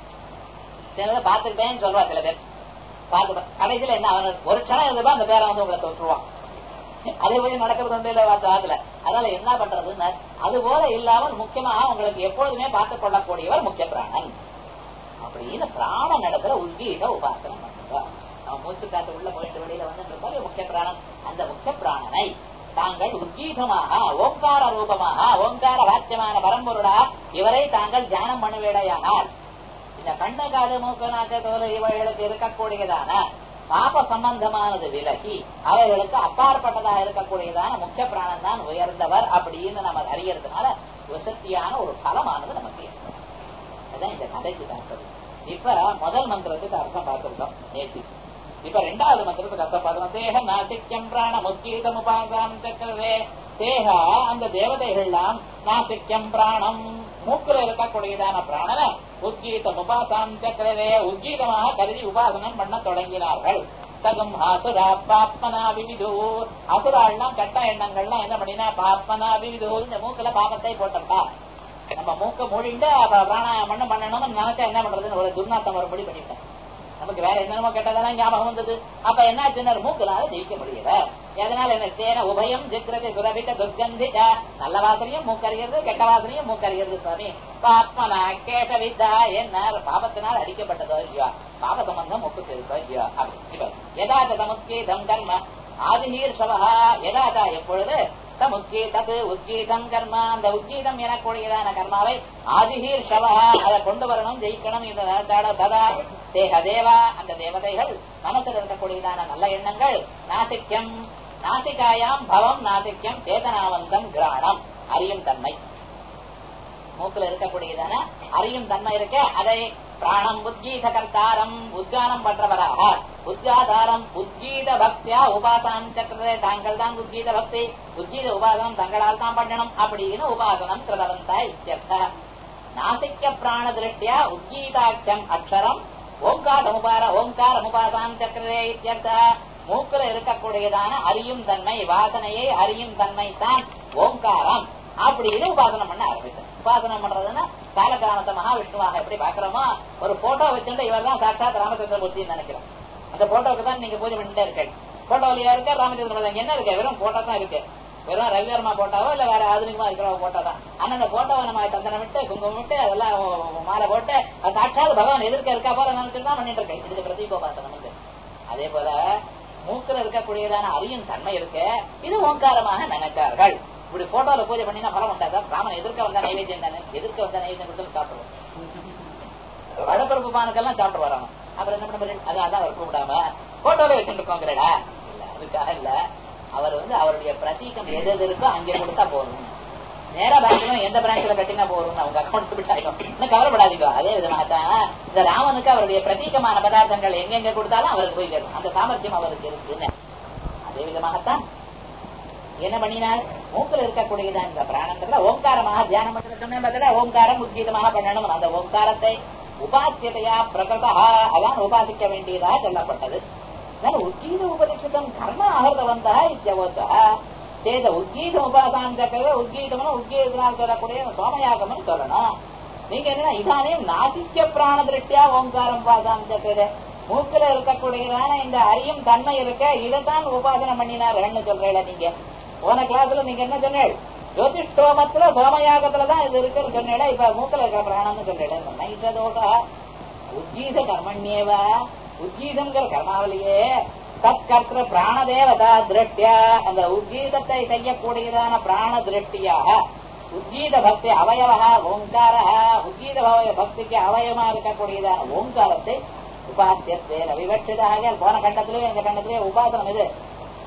சிலதை பார்த்துக்கிட்டேன்னு சொல்றா சில பேர் பார்த்து கடைசியில என்ன அவன் ஒரு க்ஷணம் இருந்தப்ப அந்த பேரை வந்து உங்களை தொற்றுவான் அதே போல நடக்கிறது ஒன்று இல்ல வார்த்தை அதனால என்ன பண்றதுன்னு அது போல இல்லாமல் முக்கியமா உங்களுக்கு எப்பொழுதுமே பார்த்துக் கொள்ளக்கூடியவர் முக்கிய பிராணன் அப்படின்னு பிராண நடத்துல உத்கீத உபாசனம் பண்ணுங்க அவன் மூச்சு காத்து உள்ள போயிட்டு வெளியில வந்து முக்கிய பிராணன் அந்த முக்கிய பிராணனை தாங்கள் உத்கீதமாக ஓங்கார ரூபமாக ஓங்கார வாக்கியமான பரம்பொருடா இவரை தாங்கள் தியானம் பண்ணுவேடையானால் இந்த கண்ணு காது மூக்கு நாக்கு தோல் இவைகளுக்கு இருக்கக்கூடியதான பாப சம்பந்தமானது விலகி அவைகளுக்கு அப்பாற்பட்டதாக இருக்கக்கூடியதான முக்கிய பிராணம் தான் உயர்ந்தவர் அப்படின்னு நம்ம அறியறதுனால வசத்தியான ஒரு பலமானது நமக்கு ஏற்படும் அதான் இந்த கதைக்கு பார்த்தது இப்ப முதல் மந்திரத்துக்கு அர்த்தம் பார்த்திருக்கோம் நேற்று இப்ப ரெண்டாவது மந்திரத்துக்கு அர்த்தம் பார்த்தோம் தேக நாசிக்யம் பிராண முக்கீதம் உபாசாம் சக்கரவே தேக அந்த தேவதைகள்லாம் நாசிக்யம் பிராணம் மூக்குல இருக்கக்கூடியதான பிராணன உத்கீதம் உபாசாம் சக்கரவே உத்கீதமாக கருதி உபாசனம் பண்ண தொடங்கினார்கள் தகும் அசுரா பாப்மனா விவிது அசுராள்லாம் கட்ட எண்ணங்கள்லாம் என்ன பண்ணினா பாப்மனா விவிது இந்த மூக்குல பாபத்தை போட்டப்பா நம்ம மூக்க மூடிட்டு பிராணாயாமம் பண்ணணும்னு நினைச்சா என்ன பண்றதுன்னு ஒரு துர்நாத்தம் வரும்படி பண்ணிட்டேன் நமக்கு வேற என்னென்னமோ கெட்டதெல்லாம் ஞாபகம் வந்தது அப்ப என்ன சின்னர் மூக்குனால ஜெயிக்க முடியல எதனால என்ன தேன உபயம் ஜிக்ரதி சுரபிக்க துர்கந்திக நல்ல வாசனையும் மூக்கறிகிறது கெட்ட வாசனையும் மூக்கறிகிறது சுவாமி பாப்மனா கேட்ட வித்தா என்ன பாபத்தினால் அடிக்கப்பட்டதோ இல்லையா பாப சம்பந்தம் மூக்குக்கு இருக்கோ இல்லையா அப்படி எதாத தமுக்கீதம் கர்ம ஆதிநீர்ஷவா எதாதா எப்பொழுது தமுக்கி தது உத்கீதம் கர்மா அந்த உத்கீதம் எனக்கூடியதான கர்மாவை ஆதிஹீர் ஷவா அதை கொண்டு வரணும் ஜெயிக்கணும் இந்த ததா தேக தேவா அந்த தேவதைகள் மனசில் இருக்கக்கூடியதான நல்ல எண்ணங்கள் நாசிக்யம் நாசிகாயாம் பவம் நாசிக்யம் சேதனாவந்தம் கிராணம் அறியும் தன்மை மூக்குல இருக்கக்கூடியதான அறியும் தன்மை இருக்க அதை பிராணம் உத்கீத கர்த்தாரம் உத்கானம் பண்றவராக உத்காதாரம் உத்கீத பக்தியா உபாசனம் சக்கரதே தாங்கள் தான் உத்கீத பக்தி உத்கீத உபாசனம் தங்களால் தான் பண்ணணும் அப்படின்னு உபாசனம் கிருதவந்தா இத்தியர்த்த நாசிக்க பிராண திருஷ்டியா உத்கீதாட்சம் அக்ஷரம் ஓங்காரமுபார ஓங்காரமுபாசாம் சக்கரதே இத்தியர்த்த மூக்குல இருக்கக்கூடியதான அறியும் தன்மை வாசனையை அறியும் தன்மை தான் ஓங்காரம் அப்படின்னு உபாசனம் பண்ண ஆரம்பித்தேன் உபாசனம் பண்றதுன்னா காலகிராமத்தை மகாவிஷ்ணுவாக எப்படி பாக்குறோமோ ஒரு போட்டோ வச்சுட்டு இவர் தான் சாட்சாத் ராமச்சந்திர மூர்த்தின்னு நினைக்கிறோம் அந்த போட்டோவுக்கு தான் நீங்க பூஜை பண்ணிட்டே இருக்கேன் போட்டோலயா இருக்க ராமச்சந்திர என்ன இருக்கு வெறும் போட்டோ தான் இருக்கு வெறும் ரவிவர்மா போட்டாவோ இல்ல வேற ஆధుனிகமா இருக்கிற போட்டோ தான் ஆனா அந்த போட்டோவை நம்ம தந்தனம் விட்டு குங்குமம் விட்டு அதெல்லாம் மாலை போட்டு அது சாட்சாத் பகவான் எதிர்க்க இருக்கா போல நினைச்சுட்டு தான் பண்ணிட்டு இருக்கேன் இதுக்கு பிரதீபோபாசனம் அதே போல மூக்கில் இருக்கக்கூடியதான அறியும் தன்மை இருக்கு இது ஓங்காரமாக நினைத்தார்கள் இப்படி போட்டோல பூஜை பண்ணினா பலம் உண்டாதா ராமன் எதிர்க்க வந்த நைவேத்தியம் தானே எதிர்க்க வந்த நைவேத்தியம் கொடுத்து சாப்பிடுவோம் வடப்பருப்பு பானுக்கெல்லாம் சாப்பிட்டு வராங்க அப்புறம் என்ன பண்ண முடியும் அது அதான் அவர் கூப்பிடாம போட்டோல வச்சுட்டு இருக்கோங்கிறடா இல்ல அதுக்காக இல்ல அவர் வந்து அவருடைய பிரதீகம் எது எது இருக்கோ அங்கே கொடுத்தா போதும் நேரா பேங்க்ல எந்த பிரான்ச்ல கட்டினா போதும் அவங்க அக்கௌண்ட் விட்டாயும் இன்னும் கவலைப்படாதீங்க அதே விதமாகத்தான் இந்த ராமனுக்கு அவருடைய பிரதீகமான பதார்த்தங்கள் எங்கெங்க கொடுத்தாலும் அவருக்கு போய் கேட்கும் அந்த சாமர்த்தியம் அவருக்கு இருக்குன்னு அதே விதமாகத்தான் என்ன பண்ணினார் மூக்கில் இருக்கக்கூடியதான் இந்த பிராணத்துல ஓங்காரமாக தியானம் பண்றது பதில ஓங்காரம் உத்கீதமாக பண்ணணும் அந்த ஓங்காரத்தை உபாசியதையா பிரகதா அதான் உபாசிக்க வேண்டியதா சொல்லப்பட்டது உத்கீத உபதிஷிதம் கர்ம அகர்தவந்தா இத்தியவோத்தா சேத உத்கீத உபாசான் சக்கர உத்கீதம்னு உத்கீதத்தினால் சொல்லக்கூடிய சோமயாகம்னு சொல்லணும் நீங்க என்ன இதானே நாசிக்க பிராண திருஷ்டியா ஓங்காரம் உபாசான் சக்கர மூக்கில இருக்கக்கூடியதான இந்த அறியும் தன்மை இருக்க இதைத்தான் உபாசனை பண்ணினார்னு சொல்றீங்களா நீங்க போன கிளாஸ்ல நீங்க என்ன சொன்னீள் ஜோதிஷ்டோமத்துல சோமயாகத்துலதான் இது இருக்குன்னு சொன்னீங்க இப்ப மூக்கில இருக்கிற பிராணம்னு சொல்றீங்க நைட்டதோட உத்கீத கர்மண்யேவ உத்கீதங்கிற கர்மாவிலேயே தற்கர்த்த பிராண தேவதா திருஷ்டியா அந்த உத்கீதத்தை செய்யக்கூடியதான பிராண திருஷ்டியாக உத்கீத பக்தி அவயவா ஓங்கார உத்கீத பக்திக்கு அவயமா இருக்கக்கூடியதான ஓங்காரத்தை உபாசியத்தே விவட்சிதாக போன கண்டத்திலேயே எங்க கண்டத்திலேயே உபாசனம் இது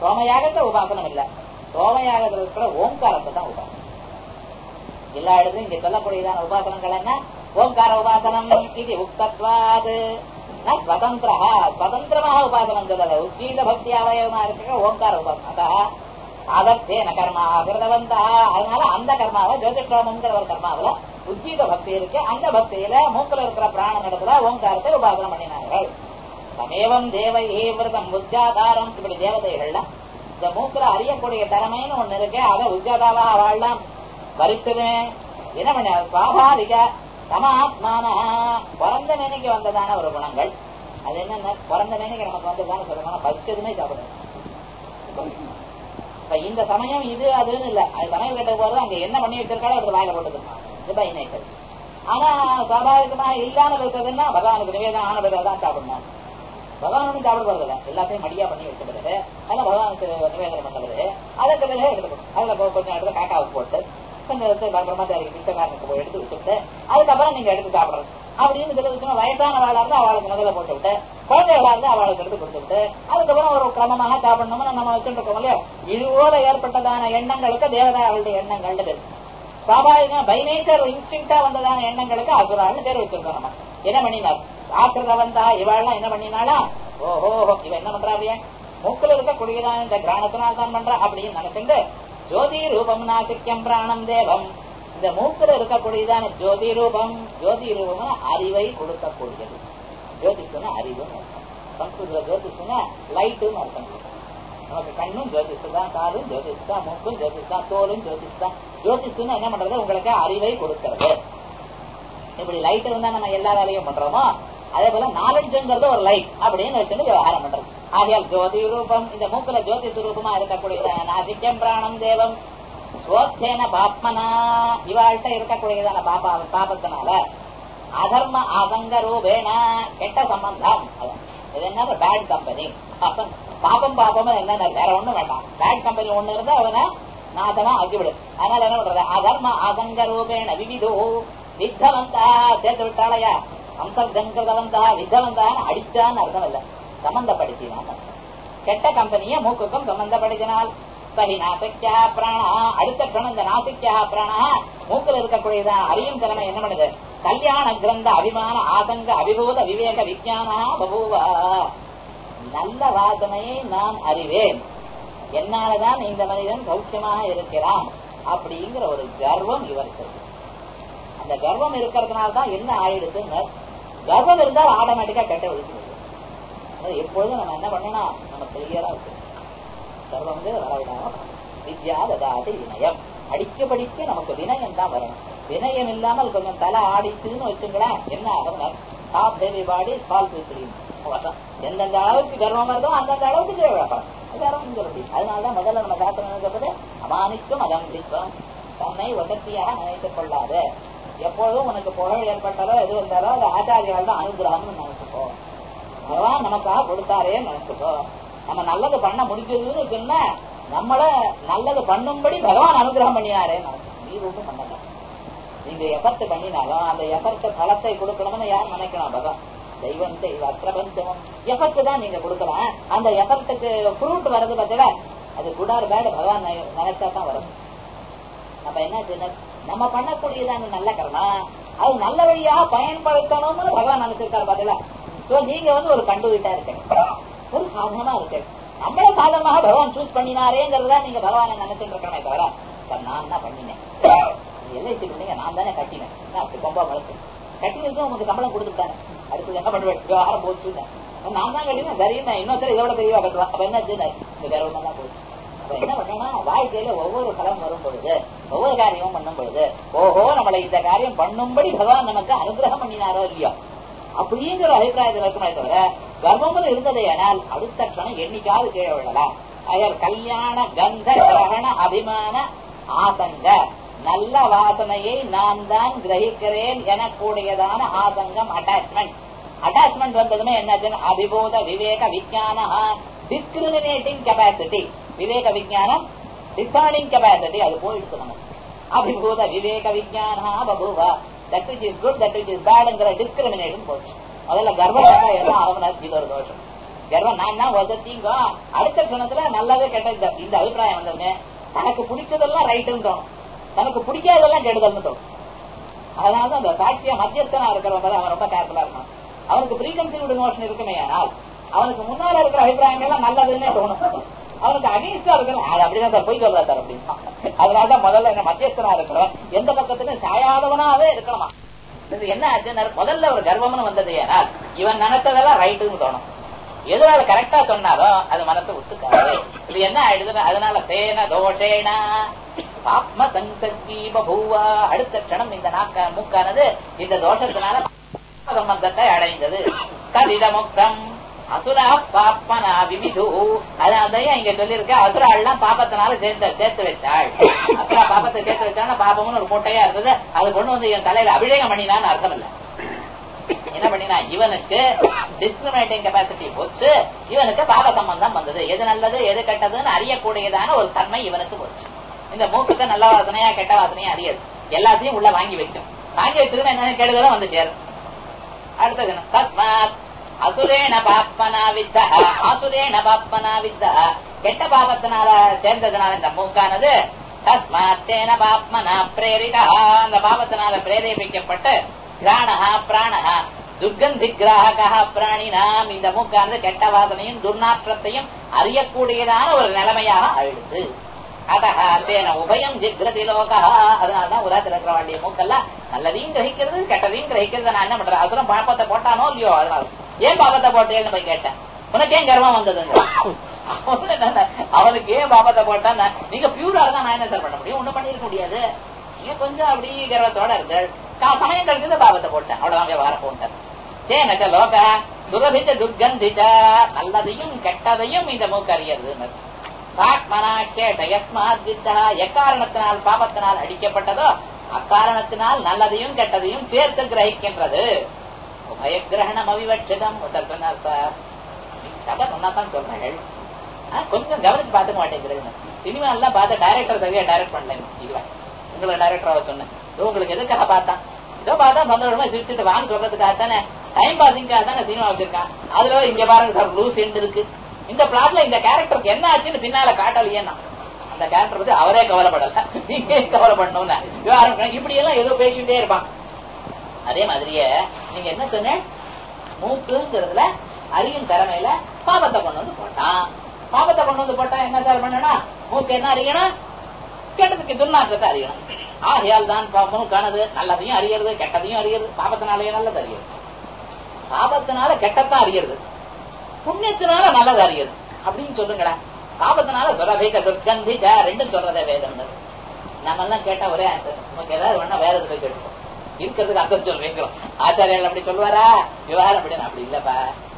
சோமயாகத்தை உபாசனம் இல்ல சோமயாகத்தில் இருக்கிற ஓங்காரத்தை தான் உபாசனம் எல்லா இடத்துலயும் இங்க சொல்லக்கூடியதான உபாசனங்கள் என்ன ஓங்கார உபாசனம் இது உக்தத்வாது ந ஸ்வதந்திரா ஸ்வதந்திரமாக உபாசனம் சொல்லல உச்சீத பக்தி அவயவமா இருக்கிற ஓங்கார உபாசனம் அதத்தேன கர்மா கிருதவந்தா அதனால அந்த கர்மாவை ஜோதிஷோமங்கிற ஒரு கர்மாவில உச்சீத பக்தி இருக்கு அந்த பக்தியில மூக்குல இருக்கிற பிராண இடத்துல ஓங்காரத்தை உபாசனம் பண்ணினார்கள் சமேவம் தேவை விரதம் உஜ்ஜாதாரம் இப்படி தேவதைகள்லாம் இந்த மூக்குல அறியக்கூடிய திறமைன்னு ஒண்ணு இருக்கு அதை உஜ்ஜாதாவா வாழலாம் வரித்ததுமே என்ன பண்ண சுவாபாவிக சமாத்மான பிறந்த நினைக்கு வந்ததான ஒரு குணங்கள் அது என்னன்னா பிறந்த நினைக்கு நமக்கு வந்ததான சொல்லணும் பச்சதுமே சாப்பிடணும் இப்ப இந்த சமயம் இது அதுன்னு இல்ல அது சமயம் கேட்ட போறது அங்க என்ன பண்ணி வச்சிருக்காளோ அது வாயில போட்டுக்கணும் இது பை நேச்சர் ஆனா சுவாபாவிகமா இல்லாம இருக்கிறதுன்னா பகவானுக்கு நிவேதனம் ஆன பிறகு தான் சாப்பிடணும் பகவான் ஒன்றும் சாப்பிட போறது இல்ல எல்லாத்தையும் மடியா பண்ணி வச்சுக்கிறது அதெல்லாம் பகவானுக்கு நிவேதனம் பண்றது அதற்கு பிறகு எடுத்துக்கணும் அதுல கொ- கொஞ்சம் இடத்துல காக்காவுக்கு போட்டு கொஞ்சம் எடுத்து பிரம்மச்சாரிக்கு பிச்சைக்காரனுக்கு போய் எடுத்து வச்சுட்டு அதுக்கப்புறம் நீங்க எடுத்து சாப்பிடுறது அப்படின்னு சொல்லி வச்சுன்னா வயசான வாழா இருந்தா அவளுக்கு முதல்ல போட்டு விட்டு குழந்தைகளா இருந்தா அவளுக்கு எடுத்து கொடுத்து விட்டு அதுக்கப்புறம் ஒரு கிரமமாக சாப்பிடணும்னு நம்ம வச்சுட்டு இருக்கோம் இல்லையா இழுவோட ஏற்பட்டதான எண்ணங்களுக்கு தேவதா அவளுடைய எண்ணங்கள் இருக்கு சுவாபாவிகம் பை நேச்சர் இன்ஸ்டிங்டா வந்ததான எண்ணங்களுக்கு அசுரான்னு பேர் வச்சிருக்கோம் நம்ம என்ன பண்ணினார் ஆக்கிரத வந்தா இவாள்லாம் என்ன பண்ணினாளா ஓஹோ இவ என்ன பண்றாவிய மூக்குல இருக்கக்கூடியதான் இந்த கிராணத்தினால் தான் பண்றா அப்படின்னு நினைச்சுட்டு ஜோதி ரூபம் நாசிக்கம் பிராணம் தேவம் இந்த மூக்குல இருக்கக்கூடியதான ஜோதி ரூபம் ஜோதி ரூபம் அறிவை கொடுக்கக்கூடியது ஜோதிஷுன்னா அறிவுன்னு அர்த்தம் சம்ஸ்கிருத ஜோதிஷுன்னா லைட்டுன்னு அர்த்தம் நமக்கு கண்ணும் ஜோதிஷு தான் காதும் ஜோதிஷு தான் மூக்கும் ஜோதிஷு தான் தோலும் ஜோதிஷு தான் ஜோதிஷுன்னு என்ன பண்றது உங்களுக்கு அறிவை கொடுக்கிறது இப்படி லைட் இருந்தா நம்ம எல்லா வேலையும் பண்றோமோ அதே போல நாலெட்ஜுங்கிறது ஒரு லைட் அப்படின்னு வச்சுட்டு விவகாரம் பண்றது ஆகையால் ஜோதி ரூபம் இந்த மூக்குல ஜோதி ரூபமா இருக்கக்கூடிய நாசிக்கம் பிராணம் தேவம் ஸ்வோத்தேன பாப்மனா இவாள்கிட்ட இருக்கக்கூடியதான பாபா பாபத்தினால அதர்ம ஆதங்க ரூபேன கெட்ட சம்பந்தம் அதான். இது என்ன பேட் கம்பெனி பாப்பம் பாப்பம் பாப்பம் என்ன வேற ஒண்ணும் வேண்டாம் பேட் கம்பெனி ஒண்ணு இருந்தா அவனை நாதமா ஆக்கிவிடு அதனால என்ன பண்றது அதர்ம ஆதங்க ரூபேன விவிதோ வித்தவந்தா சேர்த்து விட்டாளையா அம்சங்கதவந்தா வித்தவந்தா அடிச்சான்னு அர்த்தம் இல்ல சம்பந்தப்படுத்தினான் அர்த்தம். கெட்ட கம்பெனிய மூக்குக்கும் சம்பந்தப்படுத்தினால் சரி நாசிக்கா பிராணா அடுத்த பிரணம் இந்த நாசிக்கா பிராணா மூக்கில் இருக்கக்கூடியதான் அறியும் திறமை என்ன பண்ணுது கல்யாண கிரந்த அபிமான ஆதங்க அபிபூத விவேக விஜயானா பபூவா நல்ல வாசனையை நான் அறிவேன் என்னாலதான் இந்த மனிதன் சௌக்கியமாக இருக்கிறான் அப்படிங்கிற ஒரு கர்வம் இவருக்கு இருக்கு. அந்த கர்வம் இருக்கிறதுனால தான் என்ன ஆயிடுதுங்க கர்வம் இருந்தால் ஆட்டோமேட்டிக்கா கெட்ட ஒழிச்சு அது எப்பொழுதும் நம்ம என்ன பண்ணணும் நம்ம கிளியரா இருக்கு கர்வம் வந்து வரவிடாம வித்யா ததாதி வினயம் அடிக்க படிக்க நமக்கு வினயம் தான் வரணும் வினயம் இல்லாமல் கொஞ்சம் தலை ஆடிச்சுன்னு வச்சுங்களேன் என்ன ஆகும் டாப் ஹெவி பாடி ஸ்பால் பிரியும் எந்தெந்த அளவுக்கு கர்வம் வருதோ அந்தந்த அளவுக்கு கீழே விழப்படும் கர்வம் சொல்லி அதனாலதான் முதல்ல நம்ம சாஸ்திரம் சொல்றது அமானிக்கும் அதம்பிக்கும் தன்னை வசதியாக நினைத்துக் கொள்ளாது எப்பொழுதும் உனக்கு புகழ் ஏற்பட்டாலோ எது வந்தாலோ அது ஆச்சாரியால் தான் அனுகிரகம்னு நினைச்சுக்கோ பகவான் நமக்காக கொடுத்தாரே நினைச்சுக்கோ நம்ம நல்லது பண்ண முடிஞ்சதுன்னு சொன்னா நம்மள நல்லது பண்ணும்படி பகவான் அனுகிரகம் பண்ணினாரே நினைச்சுக்கோ. நீ ஒன்றும் பண்ணல நீங்க எஃபர்ட் பண்ணினாலும் அந்த எஃபர்ட் பலத்தை கொடுக்கணும்னு யார் நினைக்கணும் பகவான் தெய்வம் தெய்வ பிரபஞ்சமும் எஃபர்ட் தான் நீங்க கொடுக்கலாம் அந்த எஃபர்ட்டுக்கு ஃப்ரூட் வர்றது பார்த்தீங்களா அது குடார் பேடு பகவான் நினை- நினைச்சா தான் வரும் அப்ப என்ன செய்யணும்? நம்ம பண்ணக்கூடியதான நல்ல கர்மா அது நல்ல வழியா பயன்படுத்தணும்னு பகவான் நினைச்சிருக்காரு பாத்தீங்களா சோ நீங்க வந்து ஒரு கண்டுகிட்டா இருக்கீங்க ஒரு சாதனமா இருக்கு நம்மள சாதனமாக பகவான் சூஸ் பண்ணினாரேங்கிறதா நீங்க பகவானை நினைச்சிட்டு இருக்கணுமே தவிர சார் நான் தான் பண்ணினேன் எல்ஐசி பண்ணீங்க நான் தானே கட்டினேன் நான் அப்படி கொம்பா வளர்த்து கட்டினதுக்கு உங்களுக்கு சம்பளம் கொடுத்துட்டாங்க அடுத்து என்ன பண்ணுவேன் விவகாரம் போச்சு நான் தான் கட்டினேன் சரி நான் இன்னொருத்தர் இதோட பெரியவா கட்டுவேன் அப்ப என்ன செய்ய இந்த வேற ஒண்ணு தான் போச்சு அப்ப என்ன பண்ணணும் வாழ்க்கையில ஒவ்வொரு பலம் வரும் பொழுது ஒவ்வொரு காரியமும் பண்ணும் பொழுது ஓஹோ நம்மளை இந்த காரியம் பண்ணும்படி பகவான் நமக்கு அனுகிரகம் பண்ணினாரோ இல்லையோ அப்படிங்கிற அபிப்பிராயத்தில் இருக்குமே தவிர கர்ப்பமும் இருந்ததே ஆனால் அடுத்த க்ஷணம் எண்ணிக்காவது கீழே விழலாம் ஆகையால் கல்யாண கந்த கிரகண அபிமான ஆசங்க நல்ல வாசனையை நான் தான் கிரகிக்கிறேன் எனக்கூடியதான ஆசங்கம் அட்டாச்மெண்ட் அட்டாச்மெண்ட் வந்ததுமே என்னாச்சுன்னா அபிபோத விவேக விஜயான டிஸ்கிரிமினேட்டிங் கெப்பாசிட்டி விவேக விஜயானம் டிசார்டிங் கெப்பாசிட்டி அது போயிடுச்சு நமக்கு அபிபூத விவேக விஜயானா பபூவா that which is good that which is பேட்ங்கிற டிஸ்கிரிமினேஷன் போச்சு முதல்ல கர்ப்பம் எல்லாம் அவனாச்சு இது ஒரு தோஷம் கர்வம் நான் தான் வசதிங்கோ அடுத்த க்ஷணத்துல நல்லது கெட்ட இந்த இந்த அபிப்பிராயம் வந்தவங்க தனக்கு பிடிச்சதெல்லாம் ரைட்டுன்னு தோணும் தனக்கு பிடிக்காததெல்லாம் கெடுதல்னு தோணும் அதனாலதான் அந்த சாட்சியா மத்தியஸ்தனா இருக்கிறவங்க தான் அவன் ரொம்ப கேர்ஃபுல்லா இருக்கணும் அவனுக்கு ப்ரீகன்சீவ்டு நோஷன் இருக்குமே ஆனால் அவனுக்கு முன்னால இருக்கிற அபிப்பிராயங்கள்லாம் நல்லதுன்னே தோணும் அவனுக்கு அகேன்ஸ்டா இருக்கணும் அது அப்படிதான் சார் போய் சொல்றா சார் அப்படின்னு அதனாலதான் முதல்ல என்ன மத்தியஸ்தனா இருக்கிறவன் எந்த பக்கத்துக்கும் சாயாதவனாவே இருக்கணுமா இது என்ன ஆச்சுன்னா முதல்ல ஒரு கர்வம்னு வந்தது ஏனால் இவன் நினைச்சதெல்லாம் ரைட்டுன்னு தோணும் எதிரால கரெக்டா சொன்னாலும் அது மனசை ஒத்துக்காது இது என்ன ஆயிடுதுன்னா அதனால சேன தோஷேனா ஆத்ம சங்கி பபூவா அடுத்த க்ஷணம் இந்த நாக்க மூக்கானது இந்த தோஷத்தினால சம்பந்தத்தை அடைந்தது கதித முக்கம் அசுரா பாப்பனா விமிது அதான் இங்க சொல்லியிருக்க அசுராள்லாம் பாப்பத்தினால சேர்த்து சேர்த்து வச்சாள் அசுரா பாப்பத்தை சேர்த்து வச்சான்னா பாப்பம்னு ஒரு மூட்டையா இருந்தது அது கொண்டு வந்து என் தலையில அபிஷேகம் பண்ணினான்னு அர்த்தம் இல்ல என்ன பண்ணினா இவனுக்கு டிஸ்கிரிமினேட்டிங் கெப்பாசிட்டி போச்சு இவனுக்கு பாப சம்பந்தம் வந்தது எது நல்லது எது கெட்டதுன்னு அறியக்கூடியதான ஒரு தன்மை இவனுக்கு போச்சு இந்த மூக்குக்கு நல்ல வாசனையா கெட்ட வாசனையா அறியாது எல்லாத்தையும் உள்ள வாங்கி வைக்கும் வாங்கி வச்சிருந்தா என்ன கெடுதலும் வந்து சேரும் அடுத்தது என்ன? தஸ்மாத் அசுரேண பாப்பனா வித்தா அசுரேண பாப்பனா வித்தா கெட்ட பாபத்தினால சேர்ந்ததுனால இந்த மூக்கானது தஸ்மாத் தேன பாப்மனா பிரேரிதா அந்த பாபத்தினால பிரேரேபிக்கப்பட்டு கிராணஹா பிராணஹா துர்கந்தி கிராகா பிராணினாம் இந்த மூக்கானது கெட்ட வாசனையும் துர்நாற்றத்தையும் அறியக்கூடியதான ஒரு நிலைமையாக ஆயிடுது அதஹா தேன உபயம் ஜிக்ரதி லோகா அதனாலதான் உலகத்தில் இருக்கிற வேண்டிய மூக்கெல்லாம் நல்லதையும் கிரகிக்கிறது கெட்டதையும் கிரகிக்கிறது நான் என்ன பண்றேன் அசுரம் பாப்பத்தை போட்டானோ இல்லையோ அதனால ஏன் பாப்பத்தை போட்டேன்னு போய் கேட்டேன் உனக்கு ஏன் கர்வம் வந்ததுங்க அவன் என்னன்னா, அவனுக்கு ஏன் பாப்பத்தை போட்டான் நீங்க பியூரா இருந்தா நான் என்ன சார் பண்ண முடியும் ஒண்ணும் பண்ணிருக்க முடியாது நீங்க கொஞ்சம் அப்படி கர்வத்தோட இருக்கு கா- சமயம் கழிச்சு பாபத்தை போட்டேன் அவ்வளவுதான் வார போட்டேன் சேனக லோக சுரபிச்ச துர்கந்திச்ச நல்லதையும் கெட்டதையும் இந்த மூக்கு அறியறது பாக்மனா கேட்ட யஸ்மாத் வித்தா எக்காரணத்தினால் பாபத்தினால் அடிக்கப்பட்டதோ அக்காரணத்தினால் நல்லதையும் கெட்டதையும் சேர்த்து கிரகிக்கின்றது உபயகிரகணம் அவிவட்சிதம் ஒருத்தர் சொன்னார் சார் கதை சொன்னாதான் சொல்றேன் ஆ, கொஞ்சம் கவனிச்சு பார்த்துக்க மாட்டேங்கிறேன் சினிமா எல்லாம் பார்த்து டைரக்டர் சரியா டைரக்ட் பண்ணல இல்ல உங்களை டைரக்டராக சொன்னேன் இதோ உங்களுக்கு எதுக்காக பார்த்தான் இதோ பார்த்தா சந்தோஷமா சிரிச்சுட்டு வாங்க சொல்றதுக்காக தானே டைம் பாசிங்காக தானே சினிமா வச்சிருக்கான் அதுல இங்க பாருங்க சார் லூஸ் எண்ட் இருக்கு இந்த பிளாட்ல இந்த கேரக்டருக்கு என்ன ஆச்சுன்னு பின்னால காட்டலையேன்னா அந்த கேரக்டர் பத்தி அவரே கவலைப்படல நீங்க ஏன் கவலைப்படணும்னு விவகாரம் இப்படி எல்லாம் ஏதோ பேசிக்கிட்டே இருப்பான் அதே மாதிரியே நீங்க என்ன சொன்ன மூக்குங்கிறதுல அறியும் திறமையில பாபத்தை கொண்டு வந்து போட்டான் பாபத்தை கொண்டு வந்து போட்டா என்ன சார் பண்ணனா மூக்கு என்ன அறியணும் கெட்டதுக்கு துர்நாற்றத்தை அறியணும் ஆகையால் தான் பா- மூக்கானது நல்லதையும் அறியறது கெட்டதையும் அறியறது பாபத்தினாலேயே நல்லது அறியறது பாபத்தினால கெட்டத்தான் அறியறது புண்ணியத்தினால நல்லது அறியறது அப்படின்னு சொல்லுங்கடா பாபத்தினால சுரபிக துர்கந்திச்ச ரெண்டும் சொல்றதே வேதம் நம்ம எல்லாம் கேட்டா ஒரே ஆன்சர் நமக்கு ஏதாவது வேணா வேற எது போய் கேட்டுப்போம் இருக்கிறதுக்கு அர்த்தம் சொல்லி வைக்கிறோம் ஆச்சாரியர்கள் அப்படி சொல்லுவாரா விவகாரம் அப்படின்னு அப்படி இல்லப்பா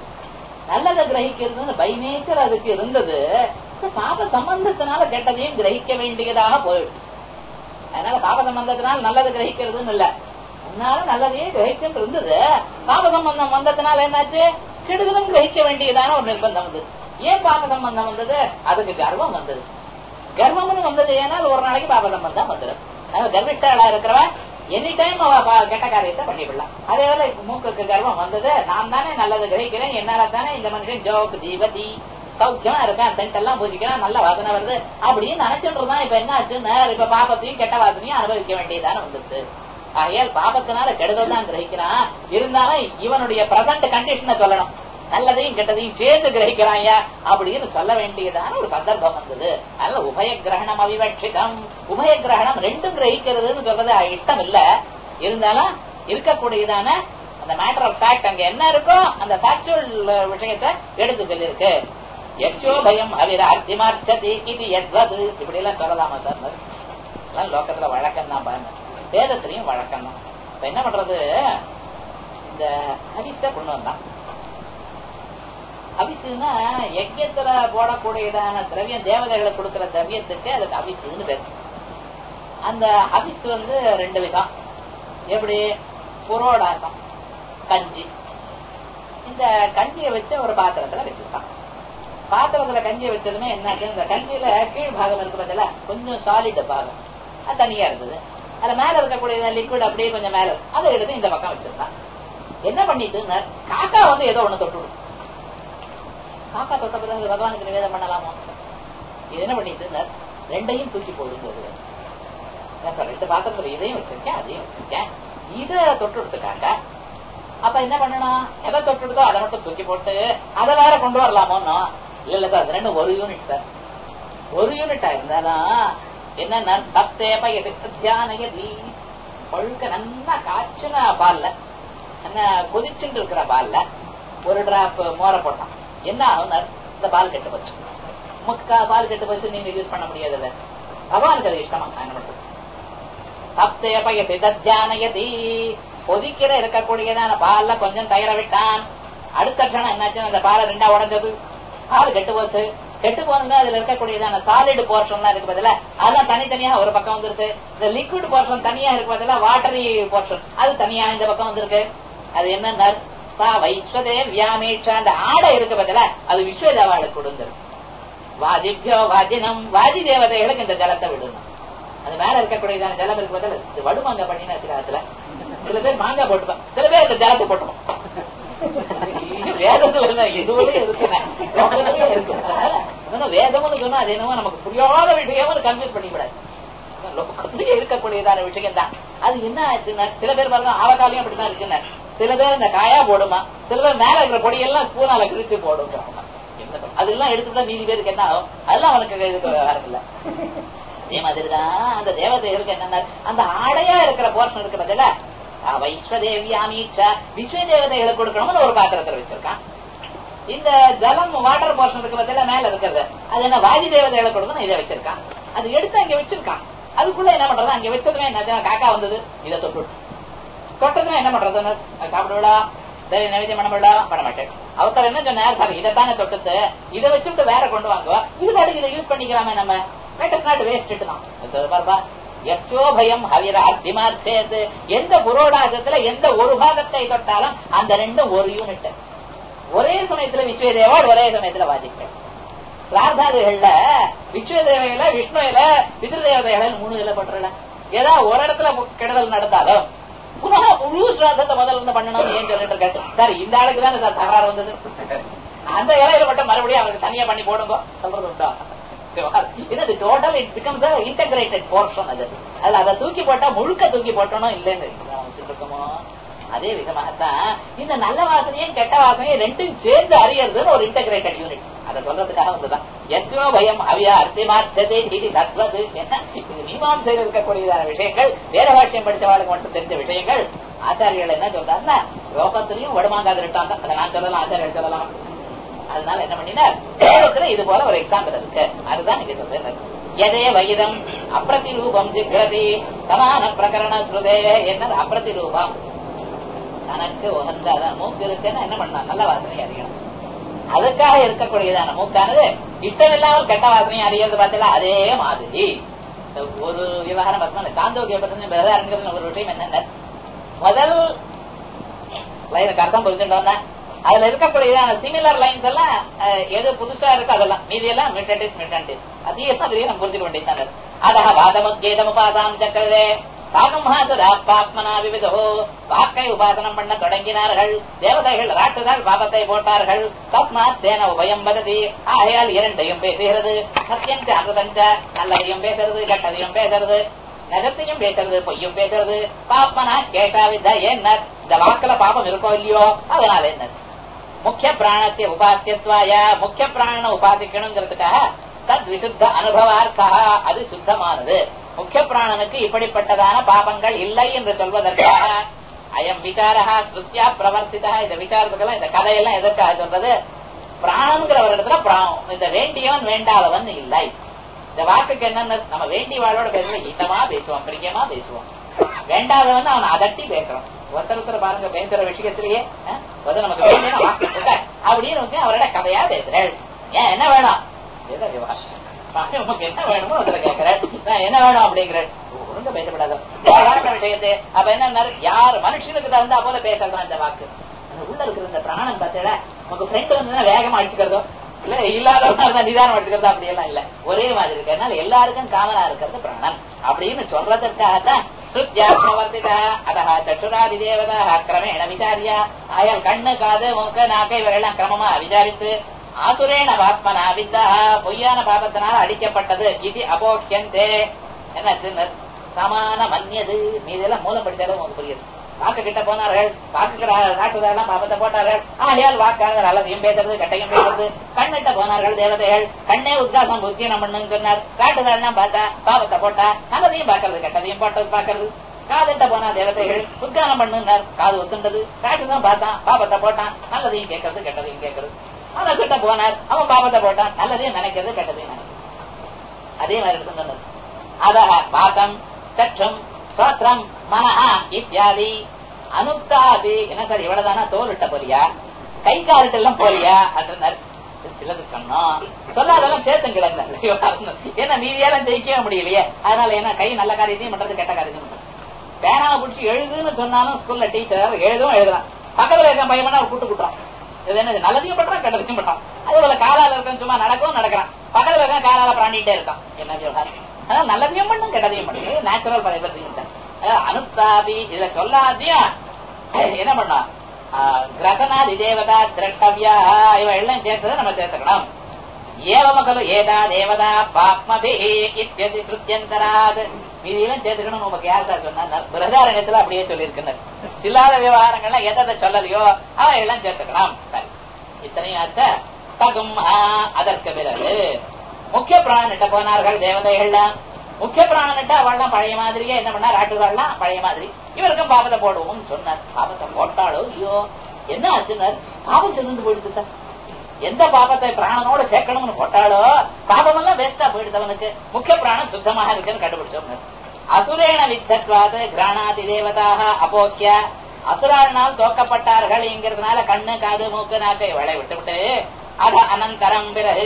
நல்லதை கிரகிக்கிறதுன்னு பை நேச்சர் அதுக்கு இருந்தது இப்ப பாப சம்பந்தத்தினால கெட்டதையும் கிரகிக்க வேண்டியதாக போயிடும் அதனால பாப சம்பந்தத்தினால நல்லது கிரகிக்கிறதுன்னு இல்ல முன்னால நல்லதையே கிரகிச்சுட்டு இருந்தது பாப சம்பந்தம் வந்ததுனால என்னாச்சு கெடுதலும் கிரகிக்க வேண்டியதான ஒரு நிர்பந்தம் வந்தது ஏன் பாப சம்பந்தம் வந்தது அதுக்கு கர்வம் வந்தது கர்வம்னு வந்தது ஏனால் ஒரு நாளைக்கு பாப சம்பந்தம் வந்துடும் அது கர்விஷ்டாளா இருக்கிறவன் எனி டைம் அவ ப- கெட்ட காரியத்தை பண்ணிவிடலாம் அதே போல இப்ப மூக்குக்கு கர்வம் வந்தது நான் தானே நல்லது கிரகிக்கிறேன் என்னால தானே இந்த மனுஷன் ஜோக் தீபதி சௌக்கியமா இருக்கான் சென்ட் எல்லாம் பூஜிக்கிறான் நல்ல வாசனை வருது அப்படின்னு நினைச்சிட்டு இருந்தான் இப்ப என்ன ஆச்சு நேரம் இப்ப பாபத்தையும் கெட்ட வாசனையும் அனுபவிக்க வேண்டியதான வந்துச்சு ஆகையால் பாபத்தினால கெடுதல் தான் கிரகிக்கிறான் இருந்தாலும் இவனுடைய பிரசன்ட் கண்டிஷனை சொல்லணும் நல்லதையும் கெட்டதையும் சேர்ந்து கிரகிக்கிறாங்க அப்படின்னு சொல்ல வேண்டியதான ஒரு சந்தர்ப்பம் வந்தது அதனால உபய கிரகணம் அவிவட்சிதம் உபய கிரகணம் ரெண்டும் கிரகிக்கிறதுன்னு சொல்றது இஷ்டம் இல்ல இருந்தாலும் இருக்கக்கூடியதான அந்த மேட்டர் ஆஃப் ஃபேக்ட் அங்க என்ன இருக்கோ அந்த ஃபேக்சுவல் விஷயத்தை எடுத்து சொல்லியிருக்கு எஸ்யோ பயம் அவிரார்த்திமார்ச்சதி இது எத்வது இப்படி எல்லாம் சொல்லலாமா சார் எல்லாம் லோக்கத்துல வழக்கம் தான் பாருங்க வேதத்திலையும் வழக்கம் தான் இப்ப என்ன பண்றது இந்த ஹரிச கொண்டு வந்தான் அபிசுன்னா யஜ்யத்துல போடக்கூடியதான திரவியம் தேவதைகளுக்கு கொடுக்கிற திரவியத்துக்கு அதுக்கு அபிசுன்னு பேர் அந்த அபிசு வந்து ரெண்டு விதம் எப்படி புரோடாசம் கஞ்சி இந்த கஞ்சியை வச்சு ஒரு பாத்திரத்துல வச்சிருக்கான் பாத்திரத்துல கஞ்சியை வச்சதுமே என்னாச்சு இந்த கஞ்சியில கீழ் பாகம் இருக்கு பார்த்தல கொஞ்சம் சாலிட் பாகம் அது தனியா இருந்தது அதுல மேல இருக்கக்கூடிய லிக்விட் அப்படியே கொஞ்சம் மேல இருக்கு. அதை எடுத்து இந்த பக்கம் வச்சிருந்தான் என்ன பண்ணிட்டுன்னா காக்கா வந்து ஏதோ ஒண்ணு தொட்டு விடுச்சு. காக்கா தொட்ட பிறகு பகவானுக்கு நிவேதம் பண்ணலாமோ இது என்ன பண்ணிட்டு இருந்தார் ரெண்டையும் தூக்கி போடுங்கிறது நான் சொல்றேன், ரெண்டு பாத்திரத்துல இதையும் வச்சிருக்கேன் அதையும் வச்சிருக்கேன் இதை தொட்டு எடுத்துக்காங்க அப்ப என்ன பண்ணணும் எதை தொட்டு எடுத்தோ அதை மட்டும் தூக்கி போட்டு அதை வேற கொண்டு வரலாமோன்னு இல்ல இல்ல சார் அது ரெண்டும் ஒரு யூனிட் சார் ஒரு யூனிட்டா இருந்தாலும் என்ன தத்தேப எதுக்கு தியானகதி பழுக்க நல்லா காய்ச்சின பால்ல என்ன கொதிச்சுட்டு இருக்கிற பால்ல ஒரு டிராப் மோர போட்டான் என்ன ஆகும் இந்த பால் கெட்டு போச்சு முக்கா பால் கெட்டு போச்சு நீங்க யூஸ் பண்ண முடியாதுல்ல பகவானுக்கு அது இஷ்டமா நான் என்ன பண்றது தப்தேபயதி தத்யானயதி கொதிக்கிற இருக்கக்கூடியதான பால்ல கொஞ்சம் தயிர விட்டான் அடுத்த க்ஷணம் என்னாச்சு அந்த பாலை ரெண்டா உடஞ்சது பால் கெட்டு போச்சு கெட்டு போனது அதுல இருக்கக்கூடியதான சாலிட் போர்ஷன் இருக்கு பதில அதெல்லாம் தனித்தனியா ஒரு பக்கம் வந்துருக்கு இந்த லிக்விட் போர்ஷன் தனியா இருக்கு பதில வாட்டரி போர்ஷன் அது தனியா இந்த பக்கம் வந்திருக்கு அது என்ன சா வைஸ்வதே வியாமேஷா அந்த ஆடை இருக்கு பதில அது விஸ்வதேவாளுக்கு கொடுந்துரு வாஜிபியோ வாஜினம் வாஜி தேவதைகளுக்கு இந்த ஜலத்தை விடணும் அது மேல இருக்கக்கூடியதான ஜலம் இருக்கு பதில் இது வடுமாங்க பண்ணின சில சில பேர் மாங்காய் போட்டுப்பான் சில பேர் இந்த ஜலத்தை போட்டுப்பான் வேதத்துல என்ன இதுவரை இருக்குனேன் இருக்கு அதனால இன்னும் வேதம்னு சொன்னா அது என்னமோ நமக்கு புரியாத விஷயம் கன்ஃபியூஸ் பண்ணிவிடாது லோகத்திலேயே இருக்கக்கூடியதான விஷயம் தான் அது என்ன ஆச்சுன்னா சில பேர் பாருங்க ஆவக்காலையும் அப்படித்தான் இருக்குன்னு சில பேர் இந்த காயா போடுமா சில பேர் மேல இருக்கிற பொடியெல்லாம் ஸ்பூனால கிழிச்சு போடும் அதெல்லாம் எடுத்துட்டா மீதி பேருக்கு என்ன ஆகும் அதெல்லாம் அவனுக்கு இதுக்கு விவகாரம் இல்ல அதே மாதிரிதான் அந்த தேவதைகளுக்கு என்னன்னா அந்த ஆடையா இருக்கிற போர்ஷன் இருக்கிறதுல வைஸ்வதேவியாமீட்சா விஸ்வ தேவதைகளுக்கு கொடுக்கணும்னு ஒரு பாத்திரத்துல வச்சிருக்கான் இந்த ஜலம் வாட்டர் போர்ஷன் இருக்கு பத்தில மேல இருக்கிறது அது என்ன வாதி தேவதைகளுக்கு கொடுக்கணும் இதை வச்சிருக்கான் அது எடுத்து அங்க வச்சிருக்கான் அதுக்குள்ள என்ன பண்றது அங்க வச்சதுமே என்ன காக்கா வந்தது இதை தொட்டு தொட்டதுமே என்ன பண்றது சாப்பிடுவிடா சரி நைவேத்தியம் பண்ண முடியல பண்ண மாட்டேன் அவத்தர் என்ன சொன்னார் சார் இதைத்தானே தொட்டது இதை வச்சுட்டு வேற கொண்டு வாங்க இது பாட்டுக்கு இதை யூஸ் பண்ணிக்கலாமே நம்ம லெட் இஸ் நாட் வேஸ்ட் தான் பாருப்பா யசோ பயம் ஹவிர அத்திமார்த்தேது எந்த புரோடாகத்துல எந்த ஒரு பாகத்தை தொட்டாலும் அந்த ரெண்டும் ஒரு யூனிட் ஒரே சமயத்துல விஸ்வதேவாள் ஒரே சமயத்துல வாதிப்பேன் பிரார்த்தாதிகள்ல விஸ்வதேவையில விஷ்ணுவில பிதிருதேவதைகள் மூணு இதுல பண்றல ஏதாவது ஒரு இடத்துல கெடுதல் நடந்தாலும் புனக முழு சிராதத்தை முதல்ல இருந்து பண்ணணும்னு ஏன் சொல்லிட்டு இருக்கேன் சார் இந்த ஆளுக்கு தானே சார் தகராறு வந்தது அந்த இலையில மட்டும் மறுபடியும் அவருக்கு தனியா பண்ணி போடுங்க சொல்றது உண்டா இது total it becomes integrated portion அது அதுல அதை தூக்கி போட்டா முழுக்க தூக்கி போட்டோம் இல்லைன்னு இருக்கோமோ அதே விதமாகத்தான் இந்த நல்ல வாசனையும் கெட்ட வாசனையும் ரெண்டும் சேர்ந்து அறியறதுன்னு ஒரு இன்டகிரேட்டட் யூனிட் அதை சொல்றதுக்காக வந்துதான் எத்தோ பயம் அவியா அர்த்திமார்த்ததே இது தத்வது என்ன இது மீமாசையில் இருக்கக்கூடியதான விஷயங்கள் வேற பாஷ்யம் படித்தவாளுக்கு மட்டும் தெரிஞ்ச விஷயங்கள் ஆச்சாரியர்கள் என்ன சொல்றாருன்னா லோகத்திலையும் வடுமாங்காது இருட்டாங்க அதை நான் சொல்லலாம் ஆச்சாரியர்கள் சொல்லலாம் அதனால என்ன பண்ணினார் வேதத்துல இது போல ஒரு எக்ஸாம்பிள் இருக்கு அதுதான் நீங்க சொல்றது எதே வயிதம் அப்பிரதிரூபம் ஜிக்ரதி சமான பிரகரண ஸ்ருதே என்ன அப்பிரதிரூபம் தனக்கு உகந்த மூக்கு இருக்குன்னு என்ன பண்ணா நல்ல வாசனை அறியணும் அதுக்காக இருக்கக்கூடியதான மூக்கானது இஷ்டம் இல்லாமல் கெட்ட வாசனையை அறியறது பார்த்தல அதே மாதிரி ஒரு விவகாரம் பார்த்தோம்னா சாந்தோக்கிய பற்றி ஒரு விஷயம் என்னென்ன முதல் லைனுக்கு அர்த்தம் புரிஞ்சுட்டோம்னா அதுல இருக்கக்கூடியதான சிமிலர் லைன்ஸ் எல்லாம் எது புதுசா இருக்கு அதெல்லாம் மீதி எல்லாம் மிட்டன்டிஸ் மிட்டன்டிஸ் அதே மாதிரி நம்ம புரிஞ்சுக்க வேண்டியது அதக வாதமத்கேதம் உபாதாம் சக்கரதே பாகம்ஹாசுராத்மனா விவிதோ வாக்கை உபாசனம் பண்ண தொடங்கினார்கள் தேவதைகள் ராட்டுதால் பாபத்தை போட்டார்கள் தஸ்மாத் தேன உபயம் வததி ஆகையால் இரண்டையும் பேசுகிறது சத்தியம் அமிர்தஞ்ச நல்லதையும் பேசுறது கெட்டதையும் பேசுறது நகத்தையும் பேசுறது பொய்யும் பேசுறது பாப்மனா கேட்டாவித என்ன இந்த வாக்குல பாபம் இருக்கோ இல்லையோ அதனால என்ன முக்கிய பிராணத்தை உபாசியத்வாய முக்கிய பிராணனை உபாசிக்கணுங்கிறதுக்காக தத் விசுத்த அனுபவார்த்தா அது சுத்தமானது முக்கிய பிராணனுக்கு இப்படிப்பட்டதான பாபங்கள் இல்லை என்று சொல்வதற்காக அயம் விசாரா ஸ்ருத்தியா பிரவர்த்திதா இந்த விசாரத்துக்கெல்லாம் இந்த கதையெல்லாம் எதற்காக சொல்றது பிராணங்கிற ஒரு இடத்துல இந்த வேண்டியவன் வேண்டாதவன் இல்லை இந்த வாக்குக்கு என்னன்னு நம்ம வேண்டி வாழோட பேசுவோம் ஈட்டமா பேசுவோம் பிரிக்கமா பேசுவோம் வேண்டாதவன் அவன் அதட்டி பேசுறான் ஒருத்தர் ஒருத்தர் பாருங்க பேசுற விஷயத்திலேயே வந்து நமக்கு வேண்டிய வாக்கு அப்படின்னு அவரோட கதையா பேசுறேன் ஏன் என்ன வேணும் உனக்கு என்ன வேணுமோ அதுல கேட்கிறேன் என்ன வேணும் அப்படிங்கிறேன் ஒழுங்க பேசப்படாத சாதாரண விஷயத்தை அப்ப என்ன யார் மனுஷனுக்கு தகுந்தா போல பேசுறதா இந்த வாக்கு உள்ள இருக்கிற இந்த பிராணம் பார்த்தா உங்க ஃப்ரெண்ட் வந்து வேகமா அடிச்சுக்கிறதோ இல்ல இல்லாதவனா இருந்தா நிதானம் எடுத்துக்கிறது அப்படி எல்லாம் இல்ல ஒரே மாதிரி இருக்கு அதனால எல்லாருக்கும் காமனா இருக்கிறது பிராணன் அப்படின்னு சொல்றதற்காகத்தான் ஸ்ருத்யா பிரவர்த்திதா அதா சட்டுராதி தேவதா கிரமேண விசாரியா ஆயால் கண்ணு காது மூக்கு நாக்கை இவரெல்லாம் கிரமமா விசாரித்து ஆசுரேண பாத்மனா வித்தா பொய்யான பாபத்தினால் அடிக்கப்பட்டது இது அபோக்கியந்தே என்ன சமான மன்யது மீதெல்லாம் மூலம் படித்தாலும் உங்களுக்கு புரியுது வாக்கு கிட்ட போனார்கள் வாக்கு காட்டுவதெல்லாம் பாபத்தை போட்டார்கள் ஆகையால் வாக்காக நல்லதையும் பேசுறது கட்டையும் பேசுறது கண்ணிட்ட போனார்கள் தேவதைகள் கண்ணே உத்காசம் புத்தியம் பண்ணுன்னு சொன்னார் காட்டுதெல்லாம் பார்த்தா பாபத்தை போட்டா நல்லதையும் பார்க்கறது கெட்டதையும் போட்டது பார்க்கறது காதிட்ட போனா தேவதைகள் உத்கானம் பண்ணுனார் காது ஒத்துண்டது காட்டுதான் பார்த்தான் பாபத்தை போட்டான் நல்லதையும் கேட்கறது கெட்டதையும் கேட்கறது அவன் கிட்ட போனார் அவன் பாபத்தை போட்டான் நல்லதையும் நினைக்கிறது கெட்டதையும் நினைக்கிறது அதே மாதிரி எடுத்து சொன்னது அதக பாதம் சற்றும் ஸ்ரோத்ரம் மனஹா இத்தியாதி அனுக்தாபி என்ன சார் இவ்வளவுதானா தோலிட்ட போலியா கை காலிட்ட எல்லாம் போலியா அப்படின்னாரு சிலது சொன்னோம் சொல்லாதெல்லாம் சேர்த்துங்களேன் ஏன்னா மீதியெல்லாம் ஜெயிக்கவே முடியலையே அதனால ஏன்னா கை நல்ல காரியத்தையும் பண்றது கெட்ட காரியத்தையும் பண்றது பேனாவை பிடிச்சி எழுதுன்னு சொன்னாலும் ஸ்கூல்ல டீச்சர் எழுதும் எழுதுறான் பக்கத்துல இருக்க பையன் கூட்டு கூட்டுறான் இது என்ன நல்லதையும் பண்றான் கெட்டதையும் பண்றான் அதே போல காலால இருக்க சும்மா நடக்கவும் நடக்கிறான் பக்கத்துல இருக்க காலால பிராண்டிட்டே இருக்கான் என்ன விவகாரம் அதான் நல்லதையும் பண்ணும் கெட்டதையும் பண்ணும் நேச்சுரல் பரிவர்த்தி அனுத்தாபி இதுல சொல்லாதையும் என்ன பண்ணா கிரகநாதி தேவதா திரட்டவியா இவ எல்லாம் சேர்த்ததை நம்ம சேர்த்துக்கணும் ஏவமகலு ஏதா தேவதா பாப்மபி இத்தியதி ஸ்ருத்தியந்தராத் மீதியெல்லாம் சேர்த்துக்கணும் நமக்கு யார் சார் சொன்னார் பிரதாரண்யத்துல அப்படியே சொல்லியிருக்கிறார் சில்லாத விவகாரங்கள்லாம் எதை சொல்லலையோ அவ எல்லாம் சேர்த்துக்கலாம் சரி இத்தனையும் ஆச்ச தகும் அதற்கு பிறகு முக்கிய பிராணிட்ட போனார்கள் தேவதைகள்லாம் முக்கிய பிராணனிட்ட அவள்லாம் பழைய மாதிரியே என்ன பண்ணார் ஆட்டுகள்லாம் பழைய மாதிரி இவருக்கும் பாபத்தை போடுவோம்னு சொன்னார் பாபத்தை போட்டாலோ ஐயோ என்ன ஆச்சுன்னார் பாபம் சென்று போயிடுது சார் எந்த பாபத்தை பிராணனோட சேர்க்கணும்னு போட்டாலோ பாபம் எல்லாம் வேஸ்டா போயிடுது அவனுக்கு முக்கிய பிராணம் சுத்தமாக இருக்குன்னு கண்டுபிடிச்சோம் அசுரேண வித்தத்வாது கிராணாதி தேவதாக அபோக்கிய அசுரானால் தோக்கப்பட்டார்கள் என்கிறதுனால கண்ணு காது மூக்கு நாக்கை வளை விட்டுவிட்டு அத அனந்தரம் பிறகு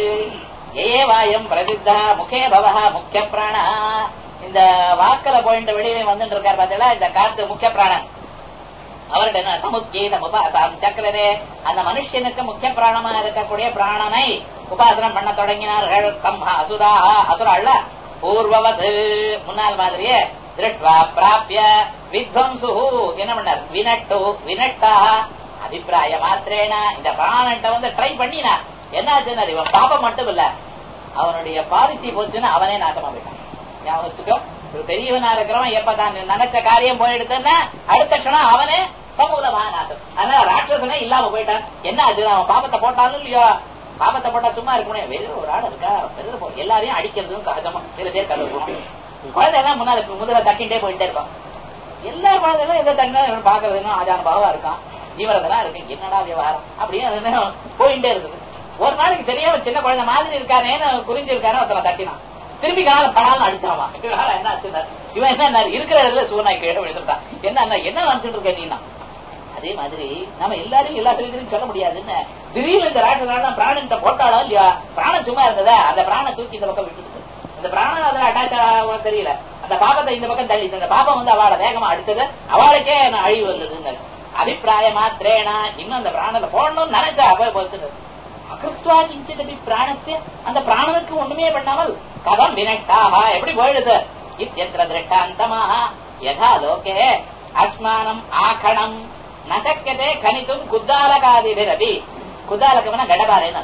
ஏ வாயம் பிரசித்தா முகே பவஹா முக்கிய பிராணா இந்த வாக்கல போயிட்டு வெளியே வந்துட்டு இருக்காரு பார்த்தீங்களா இந்த காத்து முக்கிய பிராணன் அவர்கிட்ட என்ன சமுத்கீதம் உபாசம் சக்கரரே அந்த மனுஷனுக்கு முக்கிய பிராணமா இருக்கக்கூடிய பிராணனை உபாசனம் பண்ண தொடங்கினார்கள் தம் அசுரா அசுராள்ல பூர்வவது முன்னால் மாதிரியே திருட்வா பிராபிய வித்வம்சு என்ன பண்ணார் வினட்டு வினட்டா அபிப்பிராய மாத்திரேன இந்த பிராணன்ட்ட வந்து ட்ரை பண்ணினா என்னாச்சுன்னா இவன் பாப்பம் மட்டும் இல்ல அவனுடைய பாலிசி போச்சுன்னு அவனே நாசமா போயிட்டான் ஞாபகம் வச்சுக்கோ ஒரு பெரியவனா இருக்கிறவன் எப்ப தான் நினைச்ச காரியம் போயிடுதுன்னா அடுத்த க்ஷணம் அவனே சமூலமா நாசம் அதனால ராட்சசனே இல்லாம போயிட்டான் என்ன ஆச்சு அவன் பாப்பத்தை போட்டாலும் இல்லையோ பாப்பத்தை போட்டா சும்மா இருக்கணும் வெறும் ஒரு ஆள் இருக்கா வெறும் எல்லாரையும் அடிக்கிறதும் சகஜமா சில பேர் கதை குழந்தை எல்லாம் முன்னாடி முதல்ல தட்டின்டே போயிட்டே இருப்பான் எல்லா குழந்தைகளும் எதை தட்டினா பாக்குறதுன்னா ஆஜான பாவா இருக்கான் ஜீவனதெல்லாம் இருக்கு என்னடா விவகாரம் அப்படின்னு போயிட்டே இருக்குது ஒரு நாளைக்கு தெரியாம சின்ன குழந்தை மாதிரி இருக்கானேன்னு குறிஞ்சிருக்கானே ஒருத்தனை தட்டினான் திரும்பி காலம் படாலும் அடிச்சாமா என்ன ஆச்சு இவன் என்ன இருக்கிற இடத்துல சூனாய் கீழே விழுந்துட்டான் என்ன என்ன நினைச்சிட்டு இருக்க நீனா அதே மாதிரி நம்ம எல்லாரையும் எல்லா சொல்லியும் சொல்ல முடியாதுன்னு திடீர்னு இந்த ராட்சசான பிராணத்தை போட்டாலும் இல்லையா பிராணம் சும்மா இருந்ததா அந்த பிராண தூக்கி இந்த பக்கம் விட்டுட்டு அந்த பிராணம் அதுல அட்டாச் தெரியல அந்த பாப்பத்தை இந்த பக்கம் தள்ளி அந்த பாப்பம் வந்து அவளை வேகமா அடிச்சது அவளுக்கே அழிவு வந்ததுங்க அபிப்பிராய மாத்திரேனா இன்னும் அந்த பிராணத்தை போடணும்னு நினைச்சா போய் போச்சுட்டு அகிருத்வா கிஞ்சிதபி பிராணஸ்ய அந்த பிராணனுக்கு ஒண்ணுமே பண்ணாமல் கதம் வினட்டாக எப்படி போயிடுது இத்தியத்திர திருஷ்டாந்தமாக யதா லோகே அஸ்மானம் ஆகணம் நசக்கியதே கணித்தும் குத்தாலகாதிபிரபி குத்தாலகம்னா கடபாறைன்னு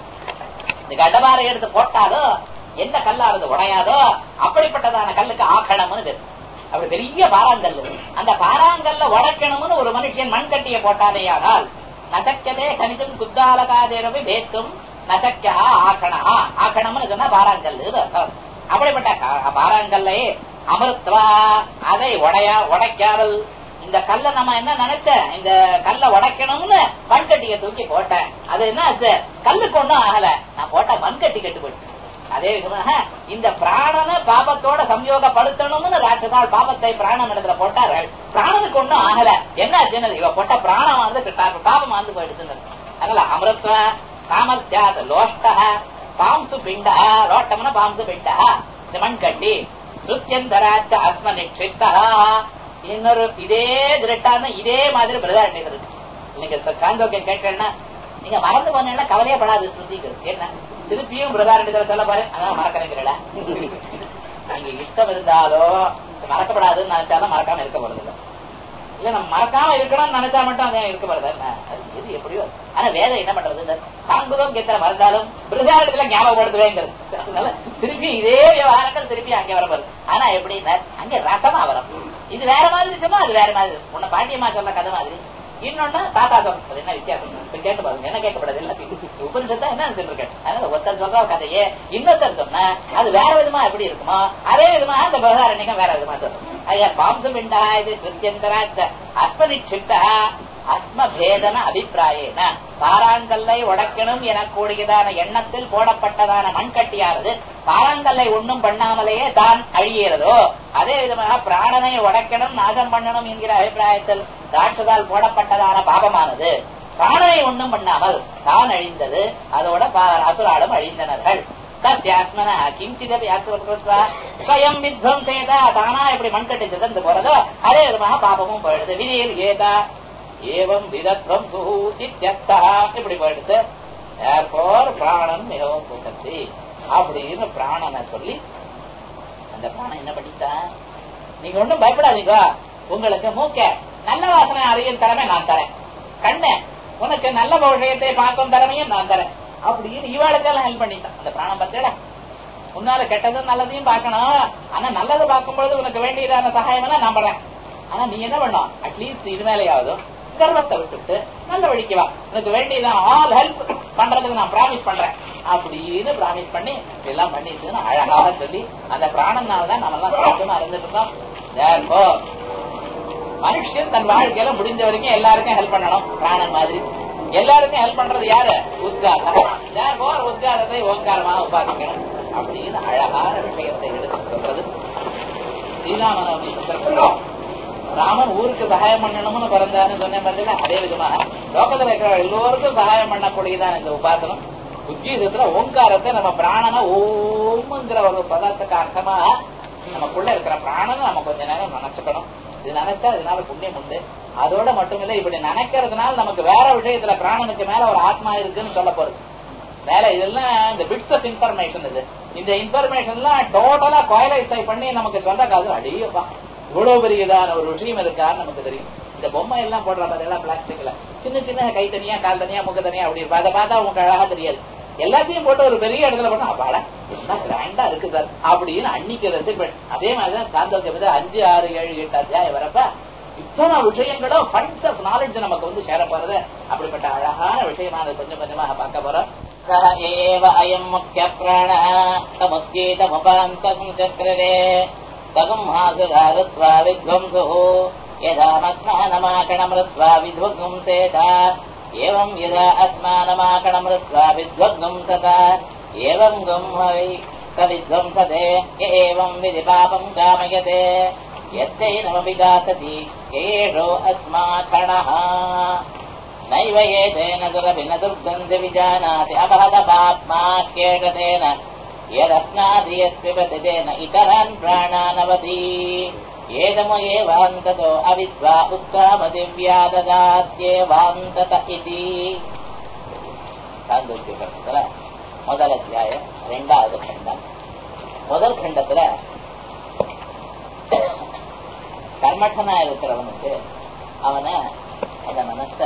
இந்த கடபாறை எடுத்து போட்டாலும் எந்த கல்லானது உடையாதோ அப்படிப்பட்டதான கல்லுக்கு ஆக்கணம்னு பேரு அப்படி பெரிய பாறாங்கல் அந்த பாறாங்கல்ல உடைக்கணும்னு ஒரு மனுஷன் மண் கட்டிய போட்டானேயானால் நசக்கியதே கணிதம் குத்தாலகாதேரவி பேத்தும் நசக்கியா ஆக்கணா ஆக்கணம்னு சொன்னா பாறாங்கல் அப்படிப்பட்ட பாறாங்கல்லை அமிர்த்வா அதை உடையா உடைக்காமல் இந்த கல்ல நம்ம என்ன நினைச்ச இந்த கல்ல உடைக்கணும்னு மண்கட்டிய தூக்கி போட்டேன் அது என்ன ஆச்சு கல்லுக்கு ஒண்ணும் ஆகல நான் போட்ட மண்கட்டி கட்டு போயிட்டு அதே விதமாக இந்த பிராணனை பாபத்தோட சம்யோகப்படுத்தணும்னு ராட்சதால் பாபத்தை பிராணம் இடத்துல போட்டார்கள் பிராணனுக்கு ஒண்ணும் ஆகல என்ன ஆச்சுன்னு இவ போட்ட பிராணம் வந்து பாபம் வந்து போயிடுச்சுன்னு அதனால அமிர்த சாமர்த்தியாத் லோஷ்ட பாம்சு பிண்ட லோட்டம்னா பாம்சு பிண்ட இந்த மண் கட்டி சுத்தியந்தராச்ச அஸ்ம நிக்ஷிப்தா இன்னொரு இதே திருட்டான இதே மாதிரி பிரதாரண்யது நீங்க சாந்தோக்கியம் கேட்டேன்னா நீங்க மறந்து போனீங்கன்னா கவலையே படாது ஸ்ருதிக்கு என்ன திருப்பியும் பிரதாரண்யத்தில் சொல்ல பாரு அதான் மறக்கிறேங்கிறல நீங்க இஷ்டம் இருந்தாலோ மறக்கப்படாதுன்னு நினைச்சாலும் மறக்காம இருக்க போறது இல்லை இல்ல நம்ம மறக்காம இருக்கணும்னு நினைச்சா மட்டும் அதான் இருக்க வருது இது எப்படியோ ஆனா வேதம் என்ன பண்றது சாங்குதம் கேட்கிற மறந்தாலும் பிரதாரத்துல ஞாபகப்படுத்துவேங்கிறது அதனால திருப்பி இதே விவகாரங்கள் திருப்பி அங்க வர வருது ஆனா எப்படின்னா அங்க ரசமா வரும் இது வேற மாதிரி இருந்துச்சுமா அது வேற மாதிரி இருக்கும். உன்னை பாண்டியம்மா சொல்ற கதை மாதிரி இன்னொன்னு தாத்தா சொல்றது என்ன வித்தியாசம் இப்ப கேட்டு பாருங்க என்ன கேட்கப்படாது எல்லாத்தையும் உபனிஷத்தா என்ன இருக்கேன் அதனால ஒருத்தர் சொல்ற கதையே இன்னொருத்தர் சொன்னா அது வேற விதமா எப்படி இருக்குமோ அதே விதமா அந்த பிரதாரண்யம் வேற விதமா சொல்லும் ஐயா பாம்சு பிண்டா இது கிருத்தியந்தரா அஸ்மனிச்சிட்டா அஸ்மபேதன அபிப்பிராயேன பாராங்கல்லை உடைக்கணும் என கூடியதான எண்ணத்தில் போடப்பட்டதான மண்கட்டியானது பாராங்கல்லை ஒண்ணும் பண்ணாமலேயே தான் அழிகிறதோ அதே விதமாக பிராணனை உடைக்கணும் நாசம் பண்ணணும் என்கிற அபிப்பிராயத்தில் ராட்சதால் போடப்பட்டதான பாபமானது பிராணனை ஒண்ணும் பண்ணாமல் தான் அழிந்தது அதோட பா- அசுராலும் அழிந்தனர்கள் தத்யாத்மன கிஞ்சிதபி அசுரத்வா ஸ்வயம் வித்வம் சேதா தானா எப்படி மண்கட்டி சிதந்து போறதோ அதே விதமாக பாபமும் போயிடுது விதியில் ஏதா ஏவம் விதத்வம் சுஹு இத்தியர்த்தா இப்படி போயிடுது தேர்போர் பிராணன் மிகவும் புகழ்ச்சி அப்படின்னு பிராணனை சொல்லி அந்த பிராணன் என்ன பண்ணிட்டான் நீங்க ஒண்ணும் பயப்படாதீங்க உங்களுக்கு மூக்க நல்ல வாசனை அறியும் திறமை நான் தரேன் கண்ணு உனக்கு நல்ல விஷயத்தை பார்க்கும் திறமையும் நான் தரேன் அப்படின்னு இவாளுக்கெல்லாம் ஹெல்ப் பண்ணிட்டான் அந்த பிராணம் பத்தியடா உன்னால கெட்டதும் நல்லதையும் பார்க்கணும் ஆனா நல்லது பார்க்கும்பொழுது உனக்கு வேண்டியதான சகாயம் எல்லாம் நான் பண்றேன் ஆனா நீ என்ன பண்ணும் அட்லீஸ்ட் இது மேலேயாவது கர்வத்தை விட்டுட்டு நல்ல வழிக்கு வா உனக்கு வேண்டியதான் ஆல் ஹெல்ப் பண்றதுக்கு நான் ப்ராமிஸ் பண்றேன் அப்படின்னு ப்ராமிஸ் பண்ணி எல்லாம் பண்ணிட்டுன்னு அழகாக சொல்லி அந்த பிராணனால தான் நம்ம எல்லாம் சந்தோஷமா இருந்துட்டு இருக்கோம் Therefore, மனுஷன் தன் வாழ்க்கையில முடிஞ்ச வரைக்கும் எல்லாருக்கும் ஹெல்ப் பண்ணணும் பிராணன் மாதிரி எல்லாருக்கும் ஹெல்ப் பண்றது யாரு உத்காரம் Therefore, உத்காரத்தை ஓங்காரமாக உபாதிக்கணும் அப்படின்னு அழகான விஷயத்தை எடுத்து சொல்றது ஸ்ரீராமநவமி சந்தர்ப்பத்தில் ராமன் ஊருக்கு சகாயம் பண்ணணும்னு பிறந்தான்னு சொன்னேன் பார்த்தீங்களா அதே விதமாக லோகத்துல இருக்கிற எல்லோருக்கும் சகாயம் பண்ணக்கூடியதான இந்த உபாசனம் உத்கீதத்துல ஓங்காரத்தை நம்ம பிராணனை ஓம்ங்கிற ஒரு பதார்த்தக்கு அர்த்தமா நமக்குள்ள இருக்கிற பிராணனை நம்ம கொஞ்ச நேரம் நினைச்சுக்கணும் இது நினைச்சா இதனால புண்ணியம் உண்டு அதோட மட்டுமில்ல இப்படி நினைக்கிறதுனால நமக்கு வேற விஷயத்துல பிராணனுக்கு மேல ஒரு ஆத்மா இருக்குன்னு சொல்ல போறது வேற இதெல்லாம் இந்த பிட்ஸ் ஆஃப் இன்ஃபர்மேஷன் இது இந்த இன்ஃபர்மேஷன்லாம் டோட்டலா கோயலைசை பண்ணி நமக்கு சொந்த காது அடியப்பா இவ்வளவு பெரியதான ஒரு விஷயம் இருக்கான்னு நமக்கு தெரியும் இந்த பொம்மை எல்லாம் போடுற பார்த்தீங்களா பிளாஸ்டிக்ல சின்ன சின்ன கை தனியா கால் தனியா முக தனியா அப்படி இருப்பா அதை பார்த்தா உங்களுக்கு அழகா தெரியாது எல்லாத்தையும் போட்டு ஒரு பெரிய இடத்துல போட்டா அப்பாடா என்ன கிராண்டா இருக்கு சார் அப்படின்னு அன்னைக்கு ரசிப்பேன் அதே மாதிரிதான் காந்தோக்கிய அஞ்சு ஆறு ஏழு எட்டு அத்தியாயம் வரப்ப இத்தனை விஷயங்களும் ஃபண்ட்ஸ் ஆஃப் நாலேஜ் நமக்கு வந்து சேர போறது அப்படிப்பட்ட அழகான விஷயமா அதை கொஞ்சம் கொஞ்சமாக பார்க்க போறோம் சஹ ஏவ அயம் முக்கிய பிராண தமுத்கீதமுபாந்தம் சக்கரே தகும் ஹாசுராருத்வா வித்வம்சு யதாமஸ்மானமாகணமிருத்வா வித்வகும் சேதா एवं यदा अस्मानमाकणमृत्वा विध्वग्नं सदा एवं गं वै सविध्वंसते य एवं विधि पापं कामयते यच्चैनमपि गासति एषो अस्माकणः नैव एतेन दुरपि न दुर्गन्धि विजानाति अपहतपाप्मा केशतेन यदस्नादि यत्पिबति तेन इतरान् प्राणानवति ஏதமோ ஏவாந்ததோ அவித்வா உத்தாமதிவ்யா ததாத்யேவாந்தத இதி சாந்தோக்கிய கட்டத்துல முதல் அத்தியாயம் ரெண்டாவது கண்டம் முதல் கண்டத்துல கர்மட்டனா இருக்கிறவனுக்கு அவனை அந்த மனச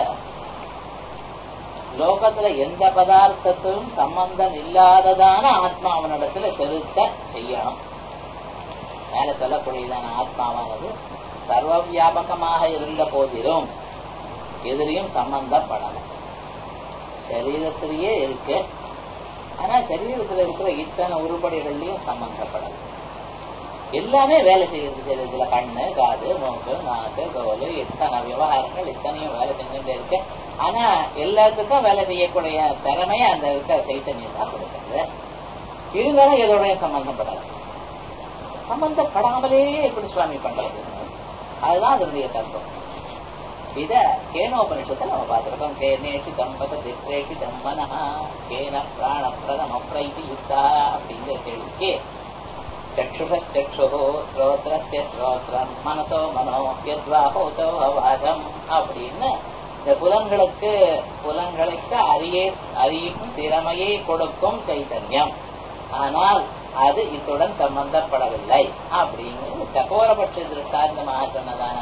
லோகத்துல எந்த பதார்த்தத்திலும் சம்பந்தம் இல்லாததான ஆத்மா அவனிடத்துல செலுத்த செய்யணும் மேல சொல்லக்கூடியதான ஆத்மாவானது சர்வ வியாபகமாக இருந்த போதிலும் எதிரியும் சம்பந்தப்படலாம் சரீரத்திலேயே இருக்கு ஆனா சரீரத்துல இருக்கிற இத்தனை உருப்படிகள்லயும் சம்பந்தப்படலாம் எல்லாமே வேலை செய்யறது சரீரத்துல கண்ணு காது மூக்கு நாக்கு தோல் இத்தனை விவகாரங்கள் இத்தனையும் வேலை செஞ்சுட்டே இருக்கு ஆனா எல்லாத்துக்கும் வேலை செய்யக்கூடிய திறமையை அந்த இருக்கிற சைத்தன்யம் தான் கொடுக்கிறது இருந்தாலும் எதோடய சம்பந்தப்படலாம் சம்பந்தப்படாமலே எப்படி சுவாமி பண்றது அதுதான் அதனுடைய தத்துவம் இத கேனோபனிஷத்தை நம்ம பார்த்திருக்கோம் கேனேஷி தம்பத திக்ரேஷி தம்மனஹா கேன பிராண பிரதம பிரைதி யுக்தா அப்படிங்கிற கேள்விக்கு சக்ஷுஷு ஸ்ரோத்ரஸ்ய ஸ்ரோத்ரம் மனசோ மனோ யத்வா ஹோதோ அவாதம் அப்படின்னு இந்த புலன்களுக்கு புலன்களுக்கு அறிய அறியும் திறமையை கொடுக்கும் சைத்தன்யம் ஆனால் அது இத்துடன் சம்பந்தப்படவில்லை அப்படிங்கிறது சகோரபட்ச திருஷ்டாந்தமாக சொன்னதான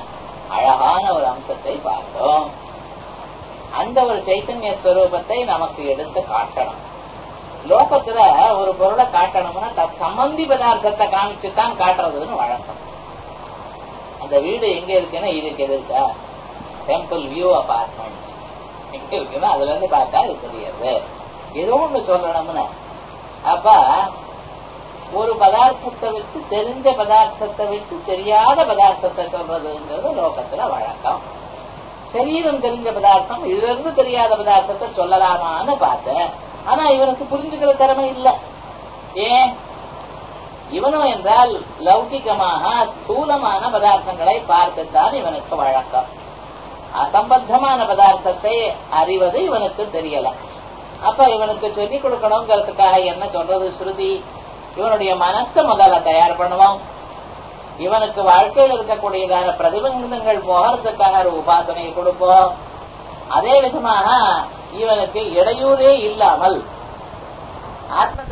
அழகான ஒரு அம்சத்தை பார்த்தோம் அந்த ஒரு சைத்தன்ய ஸ்வரூபத்தை நமக்கு எடுத்து காட்டணும் லோகத்துல ஒரு பொருளை காட்டணும்னா தத் சம்பந்தி பதார்த்தத்தை காமிச்சுதான் காட்டுறதுன்னு வழக்கம் அந்த வீடு எங்க இருக்குன்னா இதுக்கு எதிர்க்க டெம்பிள் வியூ அபார்ட்மெண்ட்ஸ் எங்க இருக்குன்னா அதுல இருந்து பார்த்தா அது தெரியாது ஏதோ ஒண்ணு சொல்லணும்னு அப்ப ஒரு பதார்த்தத்தை வச்சு தெரிஞ்ச பதார்த்தத்தை வச்சு தெரியாத பதார்த்தத்தை சொல்றதுங்கிறது லோகத்துல வழக்கம் சரீரம் தெரிஞ்ச பதார்த்தம் இதுல இருந்து தெரியாத பதார்த்தத்தை சொல்லலாமான்னு பார்த்தேன் ஆனா இவனுக்கு புரிஞ்சுக்கிற திறமை இல்லை ஏன் இவனும் என்றால் லௌகிகமாக ஸ்தூலமான பதார்த்தங்களை பார்த்துத்தான் இவனுக்கு வழக்கம் அசம்பத்தமான பதார்த்தத்தை அறிவது இவனுக்கு தெரியல அப்ப இவனுக்கு சொல்லிக் கொடுக்கணுங்கிறதுக்காக என்ன சொல்றது ஸ்ருதி இவனுடைய மனசை முதல்ல தயார் பண்ணுவோம் இவனுக்கு வாழ்க்கையில் இருக்கக்கூடியதான பிரதிபந்தங்கள் போகிறதுக்காக ஒரு உபாசனையை கொடுப்போம் அதே விதமாக இவனுக்கு இடையூறே இல்லாமல் ஆத்ம